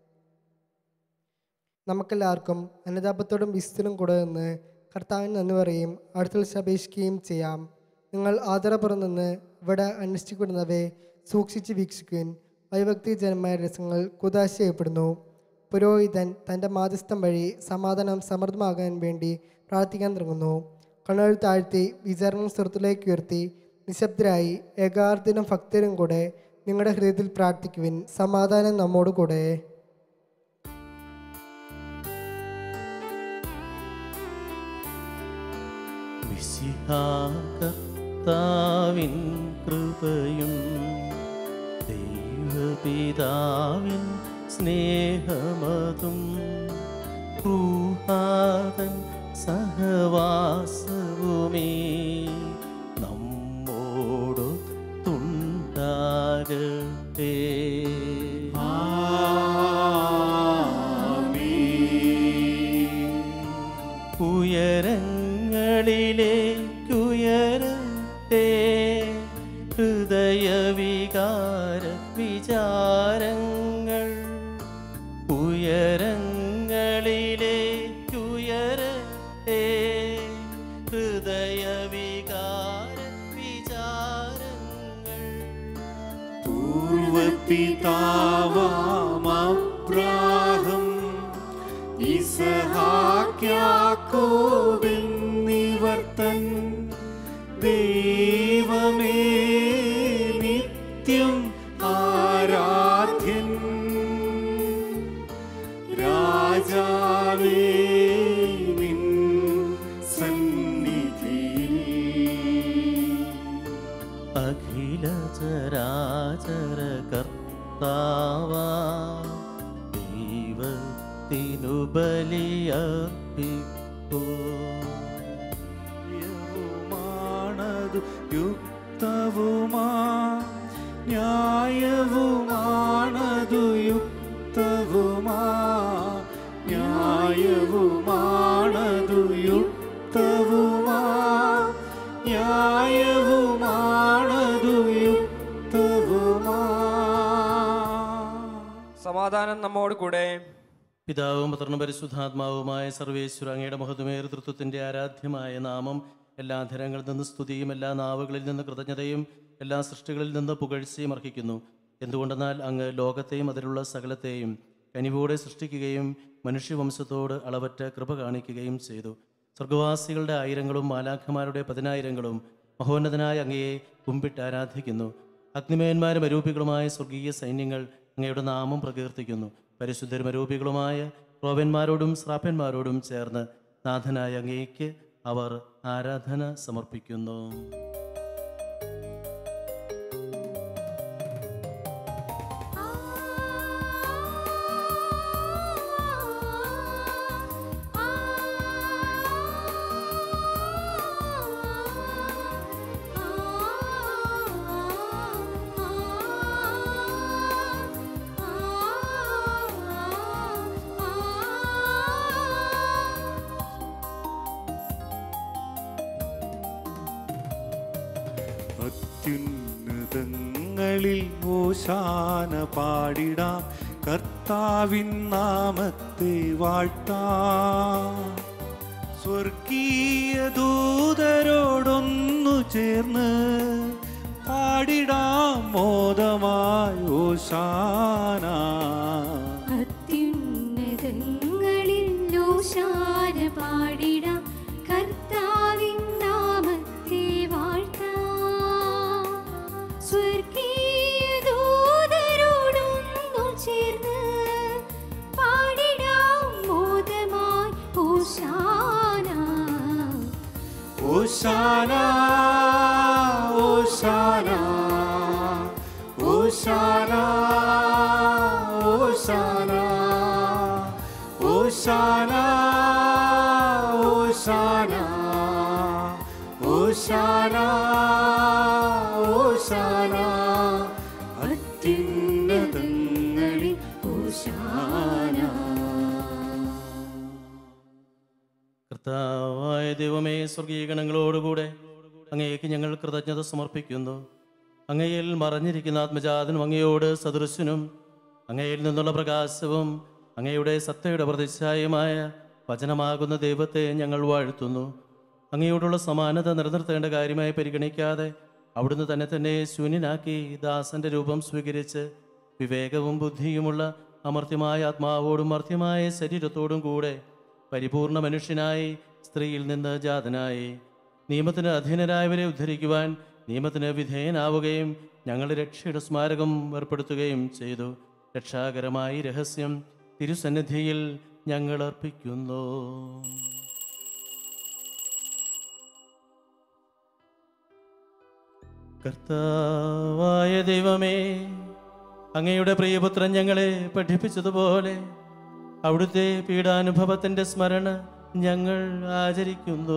നമുക്കെല്ലാവർക്കും അനുതാപത്തോടും വിസ്തരം കൂടെ നിന്ന് കർത്താവിന് നന്ദി പറയുകയും അടുത്തുള്ള അപേക്ഷിക്കുകയും ചെയ്യാം നിങ്ങൾ ആദരപുറം നിന്ന് ഇവിടെ അനുഷ്ഠിക്കപ്പെടുന്നവയെ സൂക്ഷിച്ച് വീക്ഷിക്കുവിൻ വൈഭക്തി ജനമായ രസങ്ങൾ കുതാശ ചെയ്യപ്പെടുന്നു പുരോഹിതൻ തൻ്റെ മാധ്യസ്ഥം വഴി സമാധാനം സമൃദ്ധമാകാൻ വേണ്ടി പ്രാർത്ഥിക്കാൻ തുടങ്ങുന്നു കണ്ണുകൾ താഴ്ത്തി വിചാരണം സുഹൃത്തിലേക്ക് ഉയർത്തി നിശബ്ദരായി ഏകാർത്ഥനും ഭക്തരും കൂടെ നിങ്ങളുടെ ഹൃദയത്തിൽ പ്രാർത്ഥിക്കുവിൻ സമാധാനം നമ്മോട് കൂടെ വിശിഹാകർത്താവിൻ കൃപയും ദൈവപിതാവിൻ സ്നേഹമതും ക്രൂഹാതൻ സഹവാസവുമേ നമ്മോടു തുണ്ടാകട്ടെ ഉയരങ്ങളിലേക്കുയരട്ടെ ഹൃദയവികാര വിചാരങ്ങൾ ഉയരങ്ങളിലേക്കുയരട്ടെ ഹൃദയവികാര വിചാരങ്ങൾ പൂർവപിതാവാമബ്രാഹം ഇസഹാക്യാക്കോബെന്നിവർത്തൻ ദൈവമേ നിത്യം ആരാധ്യൻ രാജാവേ നിൻ സന്നിധിയിൽ അഖില ചരാചര കർത്താവാ ദൈവത്തിനു ബലിയർപ്പിപ്പോ ന്യായവുമാണതു യുക്തവുമാ ന്യായവുമാണതു യുക്തവുമാ ന്യായവുമാണതു യുക്തവുമാ ന്യായവുമാണതു യുക്തവുമാ സമാധാനം നമ്മോട് കൂടെ പിതാവും പുത്രനും പരിശുദ്ധാത്മാവുമായ സർവേശ്വര അങ്ങയുടെ മഹത്വമേർ തൃത്വത്തിൻ്റെ ആരാധ്യമായ നാമം എല്ലാ ധരങ്ങളിൽ നിന്ന് സ്തുതിയും എല്ലാ നാവുകളിൽ നിന്ന് കൃതജ്ഞതയും എല്ലാ സൃഷ്ടികളിൽ നിന്ന് പുകഴ്ചയും അർഹിക്കുന്നു എന്തുകൊണ്ടെന്നാൽ അങ്ങ് ലോകത്തെയും അതിലുള്ള സകലത്തെയും കനിവോടെ സൃഷ്ടിക്കുകയും മനുഷ്യവംശത്തോട് അളവറ്റ കൃപ കാണിക്കുകയും ചെയ്തു സ്വർഗവാസികളുടെ ആയിരങ്ങളും മാലാഖമാരുടെ പതിനായിരങ്ങളും മഹോന്നതനായ അങ്ങയെ കുമ്പിട്ട് ആരാധിക്കുന്നു അഗ്നിമയന്മാരും അരൂപികളുമായ സ്വർഗീയ സൈന്യങ്ങൾ അങ്ങയുടെ നാമം പ്രകീർത്തിക്കുന്നു പരിശുദ്ധരൂപികളുമായ റോവന്മാരോടും ശ്രാപ്പന്മാരോടും ചേർന്ന് നാഥനായ അങ്ങേക്ക് അവർ ആരാധന സമർപ്പിക്കുന്നു അത്യുന്നതങ്ങളിൽ ഓശാന പാടിടാം കർത്താവിൻ നാമത്തെ വാഴ്ത്താം സ്വർഗീയ ദൂതരോടൊന്നു ചേർന്ന് പാടിടാം മോദമായി ഓശാന അത്യുന്നതങ്ങളിൽ ലോശാന പാടിടാം കർത്താവിൻ നാമത്തെ വാഴ്ത്താം സ്വർഗീയ ദൂതരോടൊന്നു ചേർന്ന് പാടിടാം മോദമായി ഓശാന ഓശാന ഓശാന ഓശാന ഓശാന ഓശാന ഓശാന ഓശാന ഓശാന അത്യുന്നതങ്ങളിൽ ഓശാന കർത്താവായ ദൈവമേ സ്വർഗീയ ഗണങ്ങളോടുകൂടെ അങ്ങേക്ക് ഞങ്ങൾ കൃതജ്ഞത സമർപ്പിക്കുന്നു അങ്ങയിൽ മറഞ്ഞിരിക്കുന്ന ആത്മജാതനും അങ്ങയോട് സദൃശനും അങ്ങയിൽ നിന്നുള്ള പ്രകാശവും അങ്ങയുടെ സത്തയുടെ പ്രതിച്ഛായമായ വചനമാകുന്ന ദൈവത്തെ ഞങ്ങൾ വാഴ്ത്തുന്നു അങ്ങയോടുള്ള സമാനത നിലനിർത്തേണ്ട കാര്യമായി പരിഗണിക്കാതെ അവിടുന്ന് തന്നെ തന്നെ ശൂന്യനാക്കി ദാസന്റെ രൂപം സ്വീകരിച്ച് വിവേകവും ബുദ്ധിയുമുള്ള അമർത്യമായ ആത്മാവോടും മർത്യമായ ശരീരത്തോടും കൂടെ പരിപൂർണ മനുഷ്യനായി സ്ത്രീയിൽ നിന്ന് ജാതനായി നിയമത്തിന് അധീനരായവരെ ഉദ്ധരിക്കുവാൻ നിയമത്തിന് വിധേയനാവുകയും ഞങ്ങളുടെ രക്ഷയുടെ സ്മാരകം ഏർപ്പെടുത്തുകയും ചെയ്തു രക്ഷാകരമായി രഹസ്യം തിരുസന്നിധിയിൽ ഞങ്ങൾ അർപ്പിക്കുന്നു കർത്താവായ ദൈവമേ അങ്ങയുടെ പ്രിയപുത്രൻ ഞങ്ങളെ പഠിപ്പിച്ചതുപോലെ അവിടുത്തെ പീഡാനുഭവത്തിൻ്റെ സ്മരണ ഞങ്ങൾ ആചരിക്കുന്നു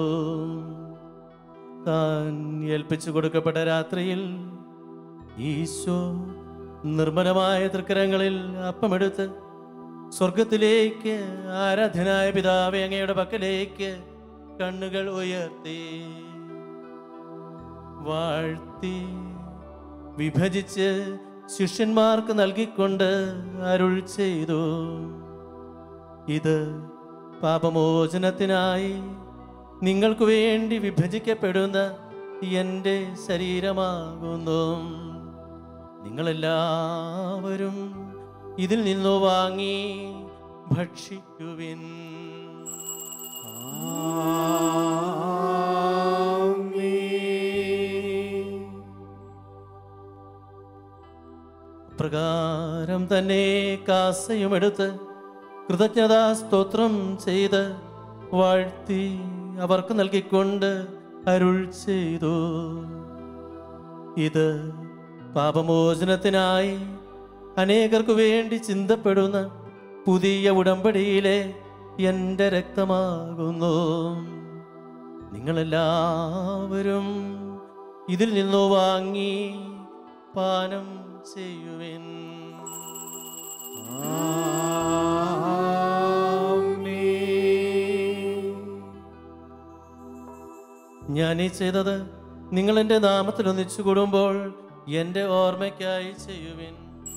താൻ ഏൽപ്പിച്ചു കൊടുക്കപ്പെട്ട രാത്രിയിൽ ഈശോ നിർമ്മലമായ തൃക്കരങ്ങളിൽ അപ്പമെടുത്ത് സ്വർഗത്തിലേക്ക് ആരാധനായ പിതാവെ അങ്ങയുടെ പക്കലേക്ക് കണ്ണുകൾ ഉയർത്തി വാഴ്ത്തി വിഭജിച്ച് ശിഷ്യന്മാർക്ക് നൽകിക്കൊണ്ട് അരുൾ ചെയ്തു ഇത് പാപമോചനത്തിനായി നിങ്ങൾക്ക് വേണ്ടി വിഭജിക്കപ്പെടുന്ന എൻ്റെ ശരീരമാകുന്നു നിങ്ങളെല്ലാവരും ഇതിൽ നിന്നു വാങ്ങി ഭക്ഷിക്കുവിൻ പ്രകാരം തന്നെ കാസയുമെടുത്ത് കൃതജ്ഞതാ സ്തോത്രം ചെയ്ത് വാഴ്ത്തി അവർക്ക് നൽകിക്കൊണ്ട് അരുൾ ചെയ്തു ഇത് പാപമോചനത്തിനായി അനേകർക്കു വേണ്ടി ചിന്തപ്പെടുന്ന പുതിയ ഉടമ്പടിയിലെ എൻ്റെ രക്തമാകുന്നു നിങ്ങളെല്ലാവരും ഇതിൽ നിന്നു വാങ്ങി പാനം ചെയ്യുവിൻ ഞാൻ ഈ ചെയ്തത് നിങ്ങൾ എൻ്റെ നാമത്തിൽ ഒന്നിച്ചു കൂടുമ്പോൾ എൻ്റെ ഓർമ്മയ്ക്കായി ചെയ്യുവിൻ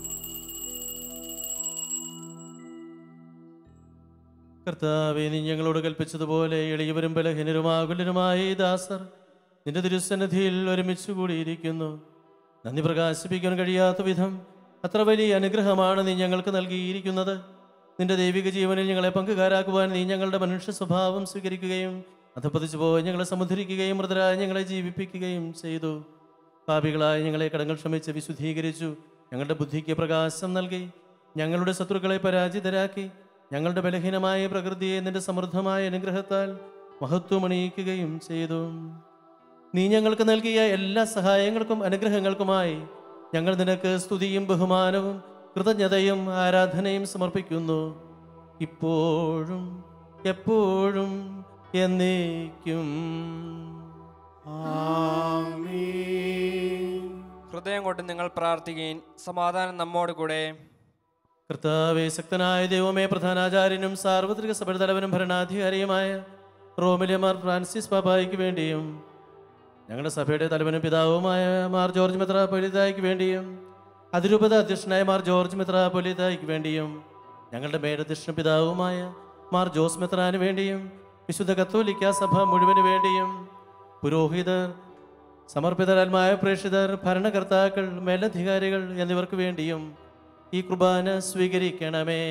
കർത്താവെ നീ ഞങ്ങളോട് കൽപ്പിച്ചതുപോലെ എളിയവരും ബലഹീനരുമാകുലരുമായ ഈ ദാസർ നിന്റെ തിരുസന്നിധിയിൽ ഒരുമിച്ച് കൂടിയിരിക്കുന്നു നന്ദി പ്രകാശിപ്പിക്കാൻ കഴിയാത്ത വിധം അത്ര വലിയ അനുഗ്രഹമാണ് നീ ഞങ്ങൾക്ക് നൽകിയിരിക്കുന്നത് നിന്റെ ദൈവിക ജീവനിൽ ഞങ്ങളെ പങ്കുകാരാക്കുവാൻ നീ ഞങ്ങളുടെ മനുഷ്യ സ്വഭാവം സ്വീകരിക്കുകയും അധപ്പതിച്ചു പോയി ഞങ്ങളെ സമുദ്ധരിക്കുകയും മൃതരായി ഞങ്ങളെ ജീവിപ്പിക്കുകയും ചെയ്തു പാപികളായ ഞങ്ങളെ കടങ്ങൾ ക്ഷമിച്ച് വിശുദ്ധീകരിച്ചു ഞങ്ങളുടെ ബുദ്ധിക്ക് പ്രകാശം നൽകി ഞങ്ങളുടെ ശത്രുക്കളെ പരാജിതരാക്കി ഞങ്ങളുടെ ബലഹീനമായ പ്രകൃതിയെ നിന്റെ സമൃദ്ധമായ അനുഗ്രഹത്താൽ മഹത്വമണിയിക്കുകയും ചെയ്തു നീ ഞങ്ങൾക്ക് നൽകിയ എല്ലാ സഹായങ്ങൾക്കും അനുഗ്രഹങ്ങൾക്കുമായി ഞങ്ങൾ നിനക്ക് സ്തുതിയും ബഹുമാനവും കൃതജ്ഞതയും ആരാധനയും സമർപ്പിക്കുന്നു ഇപ്പോഴും എപ്പോഴും എന്നേക്കും ഹൃദയം കൊണ്ട് നിങ്ങൾ പ്രാർത്ഥിക്കുകയും സമാധാനം നമ്മോട് കൂടെ കർത്താവെ ശക്തനായ ദൈവമേ പ്രധാനാചാര്യനും സാർവത്രിക സഭയുടെ തലവനും ഭരണാധികാരിയുമായ റോമിലെ മാർ ഫ്രാൻസിസ് പാപ്പായ്ക്ക് വേണ്ടിയും ഞങ്ങളുടെ സഭയുടെ തലവനും പിതാവുമായ മാർ ജോർജ് മെത്ര പൊലിതായ്ക്ക് വേണ്ടിയും അതിരൂപത അധ്യക്ഷനായ മാർ ജോർജ് മെത്ര പൊലിതായ്ക്ക് വേണ്ടിയും ഞങ്ങളുടെ മേലധ്യക്ഷന പിതാവുമായ മാർ ജോസ് മെത്രാന് വേണ്ടിയും വിശുദ്ധ കത്തോലിക്ക സഭ മുഴുവന് വേണ്ടിയും പുരോഹിതർ സമർപ്പിതരാത്മായ പ്രേക്ഷിതർ ഭരണകർത്താക്കൾ മേലധികാരികൾ എന്നിവർക്ക് വേണ്ടിയും ഈ കുർബാന സ്വീകരിക്കണമേ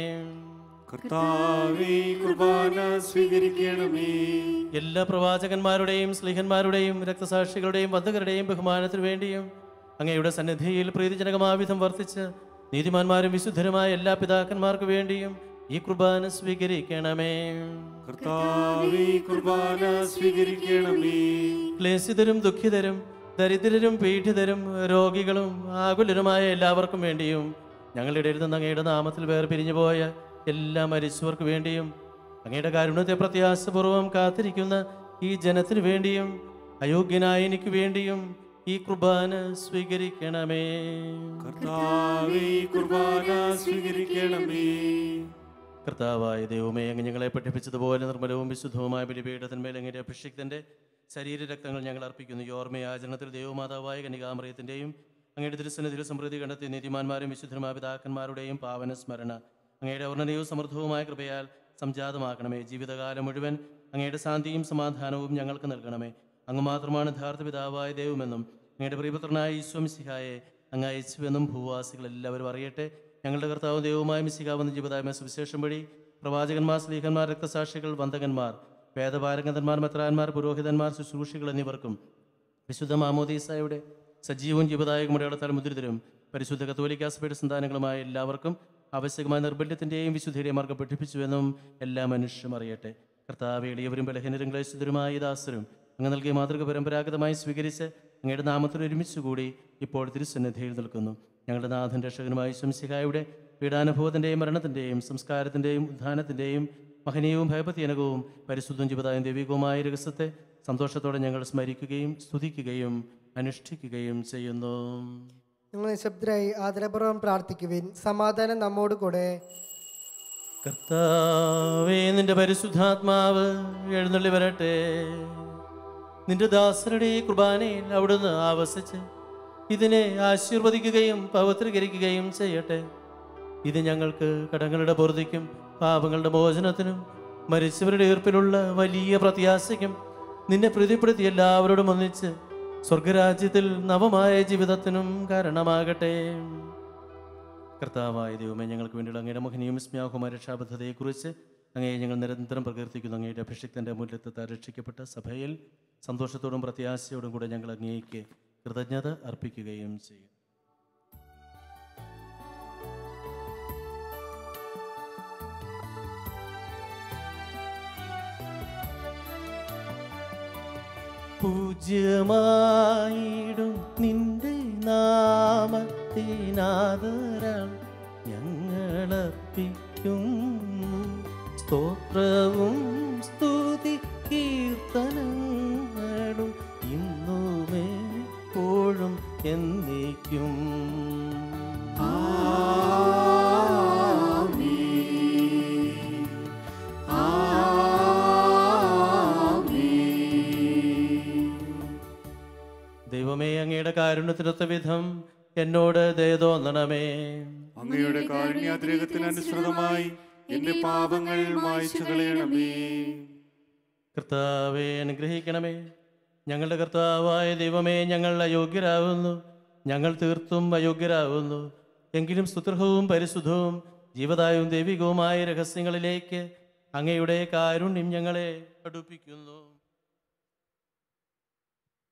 കർത്താവേ കുർബാന സ്വീകരിക്കണമേ എല്ലാ പ്രവാചകന്മാരുടെയും സ്ലിഹന്മാരുടെയും രക്തസാക്ഷികളുടെയും വധകരുടെയും ബഹുമാനത്തിനു വേണ്ടിയും അങ്ങയുടെ സന്നിധിയിൽ പ്രീതിജനകമാവിധം വർത്തിച്ച് നീതിമാന്മാരും വിശുദ്ധരുമായ എല്ലാ പിതാക്കന്മാർക്ക് വേണ്ടിയും ഈ കുർബാന സ്വീകരിക്കണമേ കർത്താവേ കുർബാന സ്വീകരിക്കണമേ ക്ലേശിതരും ദുഃഖിതരും ദരിദ്രരും പീഡിതരും രോഗികളും ആകുലരുമായ എല്ലാവർക്കും വേണ്ടിയും ഞങ്ങളുടെ ഇടയിൽ നിന്ന് അങ്ങയുടെ നാമത്തിൽ വേർപിരിഞ്ഞു പോയ എല്ലാ മരിച്ചവർക്ക് വേണ്ടിയും അങ്ങയുടെ കാരുണ്യത്തെ പ്രത്യാശപൂർവം കാത്തിരിക്കുന്ന ഈ ജനത്തിനു വേണ്ടിയും അയോഗ്യനായ എനിക്ക് വേണ്ടിയും ഈ കുർബാന സ്വീകരിക്കണമേ കർത്താവേ കുർബാന സ്വീകരിക്കണമേ കർത്താവായ ദൈവമേ അങ്ങ് ഞങ്ങളെ പഠിപ്പിച്ചതുപോലെ നിർമ്മലവും വിശുദ്ധവുമായ ബലിപീഠത്തിന്മേൽ അങ്ങയുടെ അഭിഷിക്തന്റെ ശരീരരക്തങ്ങൾ ഞങ്ങൾ അർപ്പിക്കുന്നു ഈ ഓർമ്മയാചരണത്തിൽ ദൈവമാതാവായ കനികാമറിയത്തിൻ്റെയും അങ്ങയുടെ തിരുസന്നിധിയിൽ സമൃദ്ധി കണ്ടെത്തി നീതിമാന്മാരും വിശുദ്ധരുമായ പിതാക്കന്മാരുടെയും പാവന സ്മരണ അങ്ങയുടെ വർണ്ണനയും സമൃദ്ധവുമായ കൃപയാൽ സംജാതമാക്കണമേ ജീവിതകാലം മുഴുവൻ അങ്ങയുടെ ശാന്തിയും സമാധാനവും ഞങ്ങൾക്ക് നൽകണമേ അങ്ങ് മാത്രമാണ് യഥാർത്ഥ പിതാവായ ദൈവമെന്നും അങ്ങയുടെ പ്രിയപുത്രനായ ഈശ്വം സിഹായെ അങ്ങ് അയച്ചുവെന്നും ഭൂവാസികൾ എല്ലാവരും അറിയട്ടെ ഞങ്ങളുടെ കർത്താവും ദൈവവുമായ മിശികാവുന്ന ജീവിതായ്മ സുവിശേഷം വഴി പ്രവാചകന്മാർ സ്ലീഹന്മാർ രക്തസാക്ഷികൾ വന്ദകന്മാർ വേദപാരംഗതന്മാർ മെത്രാന്മാർ പുരോഹിതന്മാർ ശുശ്രൂഷികൾ എന്നിവർക്കും വിശുദ്ധ മാമോദീസായുടെ സജീവവും ജീവദായകം ഇടയാളത്താൽ മുദ്രിതരും പരിശുദ്ധ കത്തോലിക്ക സഭയുടെ സന്താനങ്ങളുമായ എല്ലാവർക്കും ആവശ്യമായ നിർബല്യത്തിൻ്റെയും വിശുദ്ധിയുടെയും മാർഗം പഠിപ്പിച്ചുവെന്നും എല്ലാ മനുഷ്യരും അറിയട്ടെ കർത്താവ് എളിയവരും ബലഹീനരും ക്ലേശിതരുമായ ഈ ദാസരും അങ്ങ് നൽകിയ മാതൃക പരമ്പരാഗതമായി സ്വീകരിച്ച് അങ്ങയുടെ നാമത്തിൽ ഒരുമിച്ചുകൂടി ഇപ്പോൾ തിരുസന്നിധിയിൽ നിൽക്കുന്നു ഞങ്ങളുടെ നാഥൻ രക്ഷകനുമായ ശംസിഹായുടെ പീഡാനുഭവത്തിൻ്റെയും മരണത്തിൻ്റെയും സംസ്കാരത്തിൻ്റെയും ഉദ്ധാനത്തിൻ്റെയും മഹനീയവും ഭയപത്യനകവും പരിശുദ്ധവും ജീവിതായും ദൈവികവുമായ രഹസ്യത്തെ സന്തോഷത്തോടെ ഞങ്ങൾ സ്മരിക്കുകയും സ്തുതിക്കുകയും അനുഷ്ഠിക്കുകയും ചെയ്യുന്നു നിങ്ങൾ നിശബ്ദരായി ആദരപൂർവ്വം പ്രാർത്ഥിക്കുവിൻ സമാധാനം നമ്മോട് കൂടെ കർത്താവേ നിന്റെ പരിശുദ്ധാത്മാവ് എഴുന്നള്ളി വരട്ടെ നിന്റെ ദാസരുടെ ഈ കുർബാനയിൽ അവിടുന്ന് ആവസിച്ച് ഇതിനെ ആശീർവദിക്കുകയും പവിത്രീകരിക്കുകയും ചെയ്യട്ടെ ഇത് ഞങ്ങൾക്ക് കടങ്ങളുടെ പൊറുതിക്കും പാപങ്ങളുടെ മോചനത്തിനും മരിച്ചവരുടെ ഈർപ്പിലുള്ള വലിയ പ്രത്യാശയ്ക്കും നിന്നെ പ്രീതിപ്പെടുത്തി എല്ലാവരോടും ഒന്നിച്ച് സ്വർഗരാജ്യത്തിൽ നവമായ ജീവിതത്തിനും കാരണമാകട്ടെ കർത്താവായ ദൈവമേ ഞങ്ങൾക്ക് വേണ്ടിയുള്ള അങ്ങയുടെ മഹനീയും സ്മ്യാഹുമായ രക്ഷാബദ്ധതയെക്കുറിച്ച് അങ്ങയെ ഞങ്ങൾ നിരന്തരം പ്രകീർത്തിക്കുന്നു അങ്ങയുടെ അഭിഷിക്തൻ്റെ മൂല്യത്തെ രക്ഷിക്കപ്പെട്ട സഭയിൽ സന്തോഷത്തോടും പ്രത്യാശയോടും കൂടെ ഞങ്ങൾ അങ്ങേക്ക് കൃതജ്ഞത അർപ്പിക്കുകയും ചെയ്യും പൂജ്യമായിടും നിന്റെ നാമത്തിനാദരം ഞങ്ങളർപ്പിക്കും സ്തോത്രവും സ്തുതി കീർത്തനങ്ങളും ഇന്നുമേ എപ്പോഴും എന്നേക്കും ദൈവമേ അങ്ങയുടെ കാരുണ്യത്തിനൊത്ത വിധം എന്നോട് ദയ തോന്നണമേ അങ്ങയുടെ കാരുണ്യാതിരകത്തിന് അനുസൃതമായി എന്റെ പാപങ്ങൾ മായ്ച്ചു കളയണമേ കർത്താവെ അനുഗ്രഹിക്കണമേ ഞങ്ങളുടെ കർത്താവായ ദൈവമേ ഞങ്ങൾ അയോഗ്യരാകുന്നു ഞങ്ങൾ തീർത്തും അയോഗ്യരാകുന്നു എങ്കിലും സുദൃഢവും പരിശുദ്ധവും ജീവദായവും ദൈവികവുമായ രഹസ്യങ്ങളിലേക്ക് അങ്ങയുടെ കാരുണ്യം ഞങ്ങളെ അടുപ്പിക്കുന്നു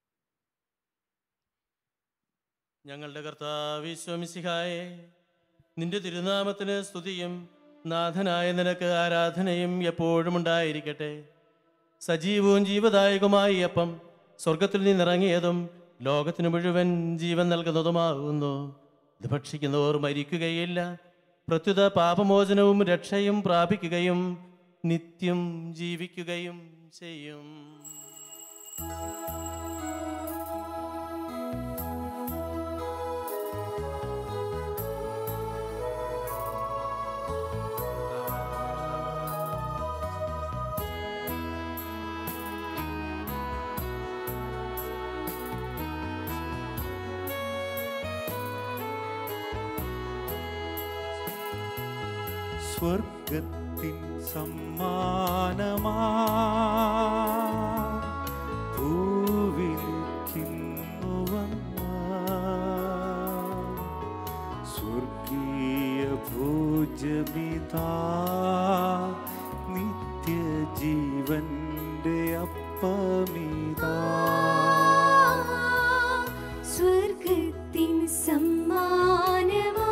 ഞങ്ങളുടെ കർത്താവ് വിശ്വമിസിഹായെ നിന്റെ തിരുനാമത്തിന് സ്തുതിയും നാഥനായ നിനക്ക് ആരാധനയും എപ്പോഴും ഉണ്ടായിരിക്കട്ടെ സജീവവും ജീവദായകമായ ഈ അപ്പം സ്വർഗത്തിൽ നിന്നിറങ്ങിയതും ലോകത്തിന് മുഴുവൻ ജീവൻ നൽകുന്നതുമാകുന്നു ഇത് ഭക്ഷിക്കുന്നവർ മരിക്കുകയില്ല പ്രത്യുത പാപമോചനവും രക്ഷയും പ്രാപിക്കുകയും നിത്യം ജീവിക്കുകയും ചെയ്യും സ്വർഗത്തിൻ സമ്മാനമാ ഭൂവിലിക്കുന്നു വന്ന സ്വർഗീയ ഭോജമിതാ നിത്യജീവന്റെ അപ്പമിതാ സ്വർഗത്തിൻ സമ്മാനമാ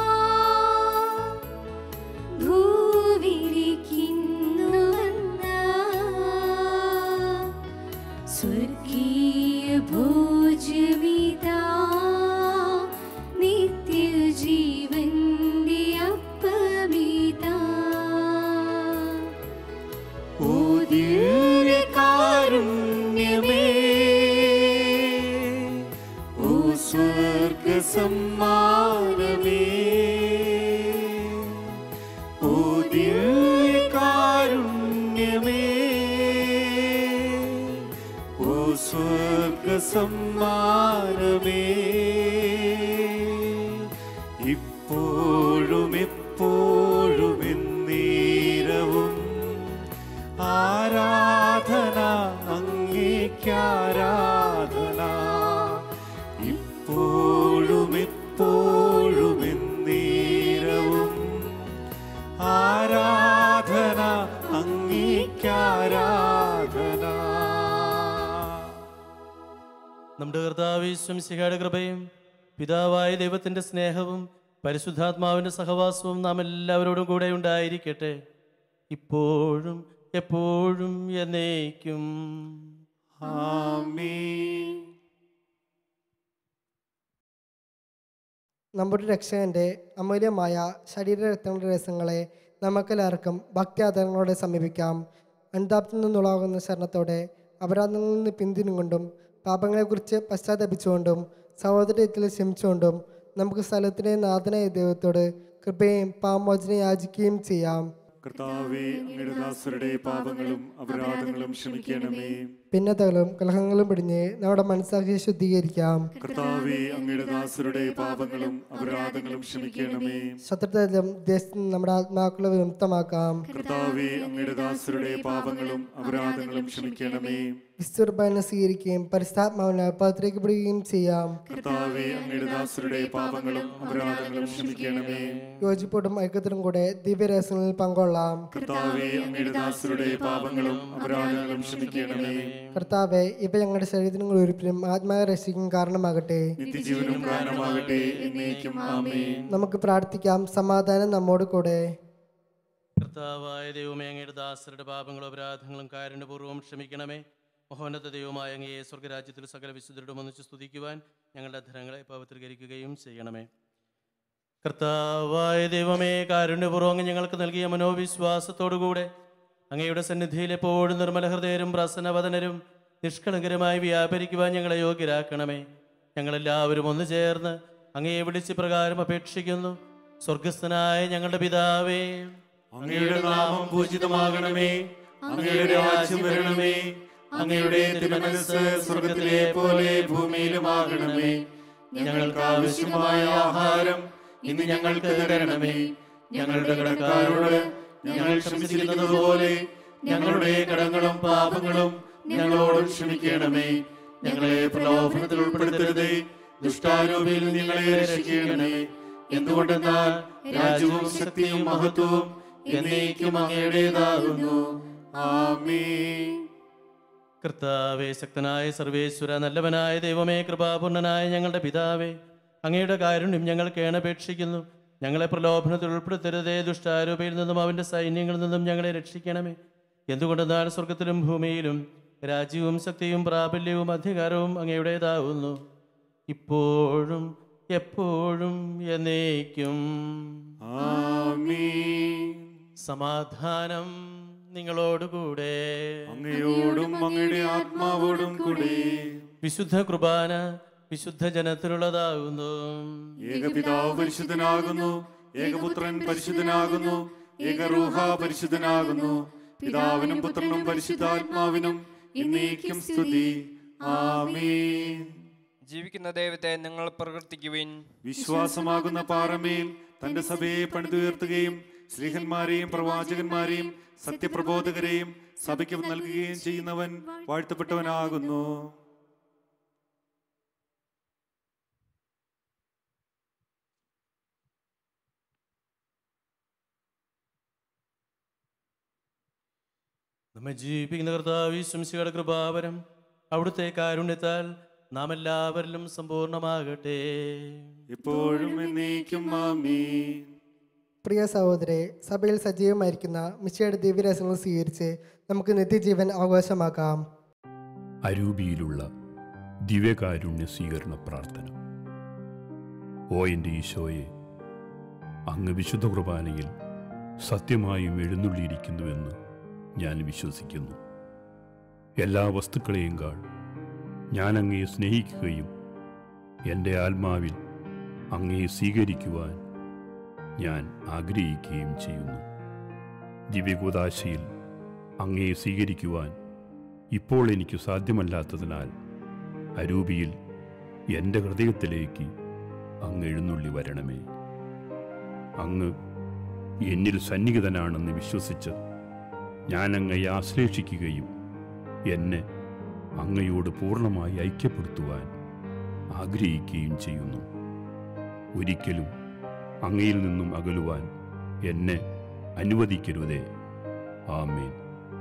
ഭൂവിരിക്കുന്നുവെന്ന സ്വർഗീയ ഭോജമിതാ നിത്യജീവന്റെ അപ്പമിതാ ഓ ദിവ്യകാരുണ്യമേ ഓ സ്വർഗ സമ്മാനമേ ഓ ദിവ്യകാരുണ്യമേ ഓ സ്വർഗ സമ്മാനമേ ഇപ്പോഴും എപ്പോഴും എന്നീരവും ആരാധന അങ്ങേക്കാരാധന ഇപ്പോഴും എപ്പോഴും എന്നീരവും ആരാധന അങ്ങേക്കാരാധന നമ്മുടെ കർത്താവിശ്വം ശിഖയുടെ കൃപയും പിതാവായ ദൈവത്തിൻ്റെ സ്നേഹവും പരിശുദ്ധാത്മാവിൻ്റെ സഹവാസവും നാം എല്ലാവരോടും കൂടെ ഉണ്ടായിരിക്കട്ടെ ഇപ്പോഴും എപ്പോഴും എന്നേക്കും ആമേൻ നമ്മുടെ രക്ഷകന്റെ അമൂല്യമായ ശരീരരക്തങ്ങളുടെ രസങ്ങളെ നമുക്കെല്ലാവർക്കും ഭക്തിയാദരങ്ങളോടെ സമീപിക്കാം അനുതാപത്തിൽ നിന്നുളാകുന്ന ശരണത്തോടെ അപരാധങ്ങളിൽ നിന്ന് പിന്തിരിഞ്ഞുകൊണ്ടും പാപങ്ങളെക്കുറിച്ച് പശ്ചാത്തപിച്ചുകൊണ്ടും സഹോദര്യത്തിൽ ക്ഷമിച്ചുകൊണ്ടും നമുക്ക് സ്ഥലത്തിലെ നാഥനായ ദൈവത്തോട് കൃപയും പാമോചനം യാചിക്കുകയും ചെയ്യാം കർത്താവെ അങ്ങയുടെ ദാസരുടെ പാപങ്ങളും അപരാധങ്ങളും ക്ഷമിക്കണമേ ഭിന്നതകളും കലഹങ്ങളും പിടിഞ്ഞ് നമ്മുടെ മനസ്സാക്ഷിയെ ശുദ്ധീകരിക്കാം കർത്താവെ അങ്ങയുടെ ദാസരുടെ പാപങ്ങളും അപരാധങ്ങളും ക്ഷമിക്കണമേ ശത്രുതയിലും ദേശത്ത് നിന്ന് നമ്മുടെ ആത്മാക്കളെ വിമുക്തമാക്കാം കർത്താവെ അങ്ങയുടെ ദാസരുടെ പാപങ്ങളും അപരാധങ്ങളും ക്ഷമിക്കണമേ വിസ്തുർബാനെ സ്വീകരിക്കുകയും പരിസ്ഥാത്മാവിനെ പത്രയ്ക്ക് പിടിക്കുകയും ചെയ്യാം കർത്താവെ അങ്ങയുടെ ദാസരുടെ പാപങ്ങളും അപരാധങ്ങളും ക്ഷമിക്കണമേ യോജിപ്പോടും ഐക്യത്തിനും കൂടെ ദിവ്യരഹസ്യങ്ങളിൽ പങ്കൊള്ളാം കർത്താവെ അങ്ങയുടെ ദാസരുടെ പാപങ്ങളും അപരാധങ്ങളും ക്ഷമിക്കണമേ കർത്താവെ ഇവ ഞങ്ങളുടെ ശരീരത്തിനും ഉരുപ്പിനും ആത്മാവെ രക്ഷിക്കും കാരണമാകട്ടെ നിത്യജീവനും കാരണമാകട്ടെ എന്നേക്കും ആമേൻ നമുക്ക് പ്രാർത്ഥിക്കാം സമാധാനം നമ്മോട് കൂടെ കർത്താവായ ദൈവമേ അങ്ങയുടെ ദാസരുടെ പാപങ്ങളും അപരാധങ്ങളും കാരുണ്യപൂർവ്വം ക്ഷമിക്കണമേ മഹോന്നത ദൈവമായ അങ്ങയെ സ്വർഗരാജ്യത്തിൽ സകല വിശുദ്ധരുടെ ഒന്നിച്ച് സ്തുതിക്കുവാൻ ഞങ്ങളുടെ അധരങ്ങളെ പവിത്രീകരിക്കുകയും ചെയ്യണമേ കർത്താവായ ദൈവമേ കാരുണ്യപൂർവ്വം അങ്ങ് ഞങ്ങൾക്ക് നൽകിയ മനോവിശ്വാസത്തോടുകൂടെ അങ്ങയുടെ സന്നിധിയിൽ എപ്പോഴും നിർമ്മല ഹൃദയരും പ്രസന്നവദനരും നിഷ്കളങ്കരമായി വ്യാപരിക്കുവാൻ ഞങ്ങളെ യോഗ്യരാക്കണമേ ഞങ്ങളെല്ലാവരും ഒന്ന് ചേർന്ന് അങ്ങയെ വിളിച്ച് പ്രകാരം അപേക്ഷിക്കുന്നു സ്വർഗസ്ഥനായ ഞങ്ങളുടെ പിതാവേ അങ്ങയുടെ നാമം പൂജിതമാകണമേ അങ്ങയുടെ രാജ്യം വരണമേ അങ്ങയുടെ തിരുമനസ് സ്വർഗത്തിലെ പോലെ ഭൂമിയിലുമാകണമേ ഞങ്ങൾക്ക് ആവശ്യമായ ആഹാരം ഇന്ന് ഞങ്ങൾക്ക് തരണമേ ഞങ്ങളുടെ കടക്കാരോട് ഞങ്ങൾ ക്ഷമിച്ചിരുന്നത് പോലെ ഞങ്ങളുടെ കടങ്ങളും പാപങ്ങളും ഞങ്ങളോടും ക്ഷമിക്കണമേ ഞങ്ങളെ പ്രലോഭനത്തിൽ ഉൾപ്പെടുത്തരുതേ ദുഷ്ടാരൂപിയിൽ ഞങ്ങളെ രക്ഷിക്കണമേ എന്തുകൊണ്ടെന്നാൽ രാജ്യവും ശക്തിയും മഹത്വവും എന്നേക്കും അങ്ങയുടേതാകുന്നു ആമേൻ കർത്താവേ ശക്തനായ സർവേശ്വര നല്ലവനായ ദൈവമേ കൃപാപൂർണനായ ഞങ്ങളുടെ പിതാവേ അങ്ങയുടെ കാരുണ്യം ഞങ്ങൾ കേണപേക്ഷിക്കുന്നു ഞങ്ങളെ പ്രലോഭനത്തിൽ ഉൾപ്പെടുത്തരുതേ ദുഷ്ടാരൂപയിൽ നിന്നും അവൻ്റെ സൈന്യങ്ങളിൽ നിന്നും ഞങ്ങളെ രക്ഷിക്കണമേ എന്തുകൊണ്ടെന്നാൽ സ്വർഗത്തിലും ഭൂമിയിലും രാജ്യവും ശക്തിയും പ്രാബല്യവും അധികാരവും അങ്ങയുടേതാവുന്നു ഇപ്പോഴും എപ്പോഴും എന്നേക്കും ആമീൻ സമാധാനം നിങ്ങളോടുകൂടെ അങ്ങയോടും അങ്ങയുടെ ആത്മാവോടും കൂടി വിശുദ്ധ കുർബാന വിശുദ്ധ ജനത്തിനുള്ളതാകുന്നു ഏകപിതാവ് പരിശുദ്ധനാകുന്നു ഏകപുത്രൻ പരിശുദ്ധനാകുന്നു ഏകറൂഹ പരിശുദ്ധനാകുന്നു പിതാവിനും പുത്രനും പരിശുദ്ധാത്മാവിനും എന്നേക്കും സ്തുതി ആമീൻ ജീവിക്കുന്ന ദൈവത്തെ നിങ്ങൾ പ്രകീർത്തിക്കുവിൻ വിശ്വാസമാകുന്ന പാറമേൽ തന്റെ സഭയെ പണിതുയർത്തുകയും സ്ത്രീഹന്മാരെയും പ്രവാചകന്മാരെയും സത്യപ്രബോധകരെയും സഭയ്ക്ക് നൽകുകയും ചെയ്യുന്നവൻ വാഴ്ത്തപ്പെട്ടവനാകുന്നു നമ്മെ ജീവിപ്പിക്കുന്ന കർത്താവ് ശംസികളുടെ കൃപാവരം അവിടുത്തെ കാരുണ്യത്താൽ നാം എല്ലാവരിലും സമ്പൂർണ്ണമാകട്ടെ എപ്പോഴും എന്നേക്കും ആമീൻ പ്രിയ സഹോദരെ സഭയിൽ സജീവമായിരിക്കുന്ന മിശയുടെ ദിവ്യരസങ്ങൾ സ്വീകരിച്ച് നമുക്ക് നിത്യജീവൻ ആഘോഷമാക്കാം അരൂപിയിലുള്ള ദിവ്യകാരുണ്യ സ്വീകരണ പ്രാർത്ഥന ഓ എൻ്റെ ഈശോയെ അങ്ങ് വിശുദ്ധ കുർബാനയിൽ സത്യമായും എഴുന്നള്ളിയിരിക്കുന്നുവെന്ന് ഞാൻ വിശ്വസിക്കുന്നു എല്ലാ വസ്തുക്കളെയും കാൾ ഞാൻ അങ്ങയെ സ്നേഹിക്കുകയും എൻ്റെ ആത്മാവിൽ അങ്ങയെ സ്വീകരിക്കുവാൻ ഞാൻ ആഗ്രഹിക്കുകയും ചെയ്യുന്നു ദിവ്യകൂതാശയിൽ അങ്ങയെ സ്വീകരിക്കുവാൻ ഇപ്പോൾ എനിക്ക് സാധ്യമല്ലാത്തതിനാൽ അരൂപിയിൽ എൻ്റെ ഹൃദയത്തിലേക്ക് അങ്ങ് എഴുന്നള്ളി വരണമേ അങ്ങ് എന്നിൽ സന്നിഹിതനാണെന്ന് വിശ്വസിച്ച് ഞാൻ അങ്ങയെ ആശ്ലേഷിക്കുകയും എന്നെ അങ്ങയോട് പൂർണ്ണമായി ഐക്യപ്പെടുത്തുവാൻ ആഗ്രഹിക്കുകയും ചെയ്യുന്നു ഒരിക്കലും അങ്ങയിൽ നിന്നും അകലുവാൻ എന്നെ അനുവദിക്കരുതേ ആമേൻ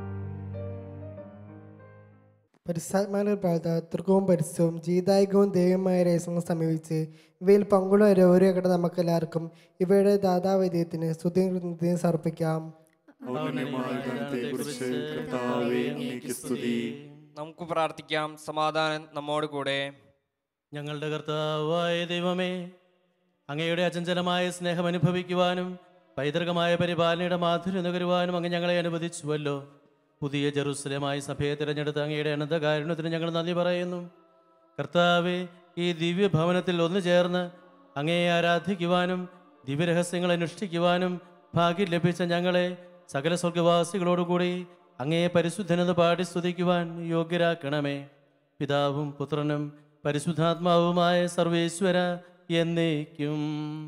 പരിശുദ്ധാത്മാവിന്റെ പ്രാർത്ഥന തൃക്കവും പരിശുദ്ധവും ജീതായികവും ദൈവമായ രഹസ്യങ്ങൾ സമീപിച്ച് ഇവയിൽ പങ്കുള്ള ഓരോ നമുക്ക് എല്ലാവർക്കും ഇവയുടെ ദാതാവൈദ്യത്തിന് സ്തുതിയും സമർപ്പിക്കാം ഔന്നത്യമായ ഗണത്തെക്കുറിച്ച് കർത്താവേ അങ്ങേക്ക് സ്തുതി നമുക്ക് പ്രാർത്ഥിക്കാം സമാധാനം നമ്മോട് കൂടെ ഞങ്ങളുടെ കർത്താവായ ദൈവമേ അങ്ങയുടെ അചഞ്ചലമായ സ്നേഹം അനുഭവിക്കുവാനും പൈതൃകമായ പരിപാലനയുടെ മാധുര്യം നുകരുവാനും അങ്ങ് ഞങ്ങളെ അനുവദിച്ചുവല്ലോ പുതിയ ജെറുസലേമായി സഭയെ തിരഞ്ഞെടുത്ത അങ്ങയുടെ അനന്തകാരുണ്യത്തിന് ഞങ്ങൾ നന്ദി പറയുന്നു കർത്താവെ ഈ ദിവ്യഭവനത്തിൽ ഒന്നു ചേർന്ന് അങ്ങയെ ആരാധിക്കുവാനും ദിവ്യരഹസ്യങ്ങൾ അനുഷ്ഠിക്കുവാനും ഭാഗ്യം ലഭിച്ച ഞങ്ങളെ സകല സ്വർഗവാസികളോടുകൂടി അങ്ങയെ പരിശുദ്ധനെന്ന് പാടി സ്തുതിക്കുവാൻ യോഗ്യരാക്കണമേ പിതാവും പുത്രനും പരിശുദ്ധാത്മാവുമായ സർവേശ്വര എന്നേക്കും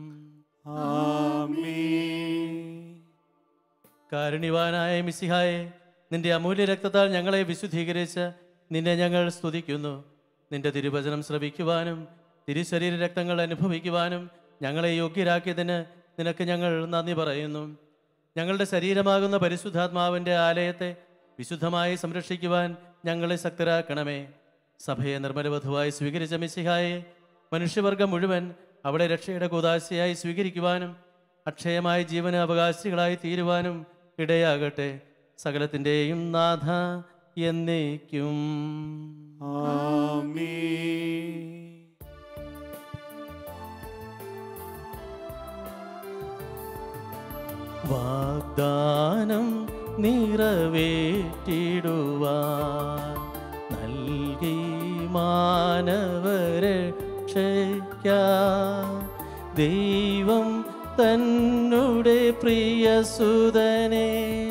ആമീൻ കാരുണ്യവാനായ മിസിഹായെ നിന്റെ അമൂല്യ രക്തത്താൽ ഞങ്ങളെ വിശുദ്ധീകരിച്ച് നിന്നെ ഞങ്ങൾ സ്തുതിക്കുന്നു നിന്റെ തിരുവചനം ശ്രവിക്കുവാനും തിരുശരീര രക്തങ്ങൾ അനുഭവിക്കുവാനും ഞങ്ങളെ യോഗ്യരാക്കിയതിന് നിനക്ക് ഞങ്ങൾ നന്ദി പറയുന്നു ഞങ്ങളുടെ ശരീരമാകുന്ന പരിശുദ്ധാത്മാവിൻ്റെ ആലയത്തെ വിശുദ്ധമായി സംരക്ഷിക്കുവാൻ ഞങ്ങളെ ശക്തരാക്കണമേ സഭയെ നിർമ്മലവധുവായി സ്വീകരിച്ച മിസിഹായെ മനുഷ്യവർഗം മുഴുവൻ അവിടെ രക്ഷയുടെ കൂതാശയായി സ്വീകരിക്കുവാനും അക്ഷയമായ ജീവന അവകാശികളായി തീരുവാനും ഇടയാകട്ടെ സകലത്തിൻ്റെയും നാഥ എന്നേക്കും ആമീൻ വാഗ്ദാനം നിറവേറ്റിടുവാൻ നൽകി മാനവരക്ഷയ്ക്ക ദൈവം തന്നുടെ പ്രിയസുതനെ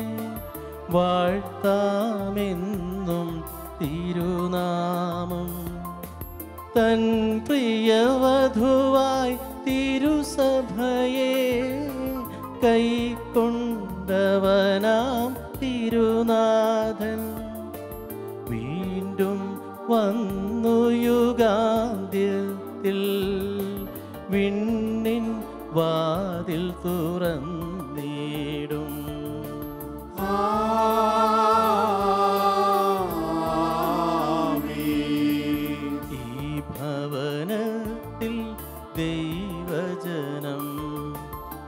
വാഴ്ത്താമെന്നും തിരുനാമം തൻ പ്രിയവധുവായി തിരുസഭയെ കൈക്കൊണ്ടവനാം തിരുനാഥൻ വീണ്ടും വന്നു യുഗാന്ത്യത്തിൽ വിണ്ണിൻ വാതിൽ തുറന്നിടും ആമീൻ ഈ ഭവനത്തിൽ ദൈവജനം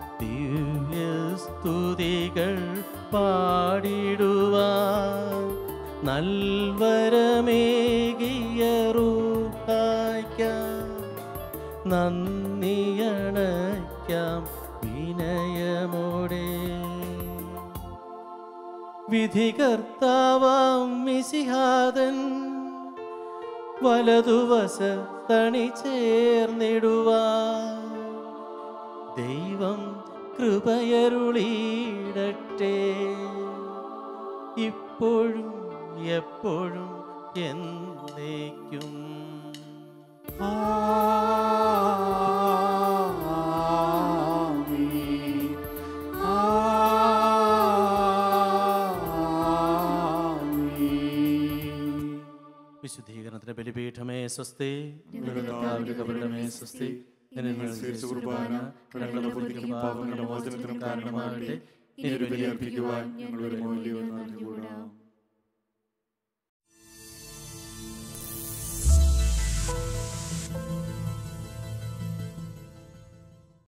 നൽവരമേകിയ റൂഹായ്ക്കാം നന്ദിയണയ്ക്കാം വിനയമോടെ വിധികർത്താവാം മിസിഹാദൻ വലതുവശ തണി ചേർന്നിടുവാ ദൈവം കൃപയരുളിയിടട്ടെ ഇപ്പോഴും എപ്പോഴും എന്നേക്കും വിശുദ്ധീകരണത്തിന്റെ ബലിപീഠമേ സ്വസ്തി കപടമേ സ്വസ്തി ഞങ്ങൾ സ്വീകരിച്ച കുർബാന കടങ്ങളുടെ പൂർത്തിക്കും പാപങ്ങളുടെ മോചനത്തിനും കാരണമാകട്ടെ ഇനി ഒരു ബലി അർപ്പിക്കുവാൻ ഞങ്ങൾ ഒരു മൂല്യവും അറിഞ്ഞുകൂടാം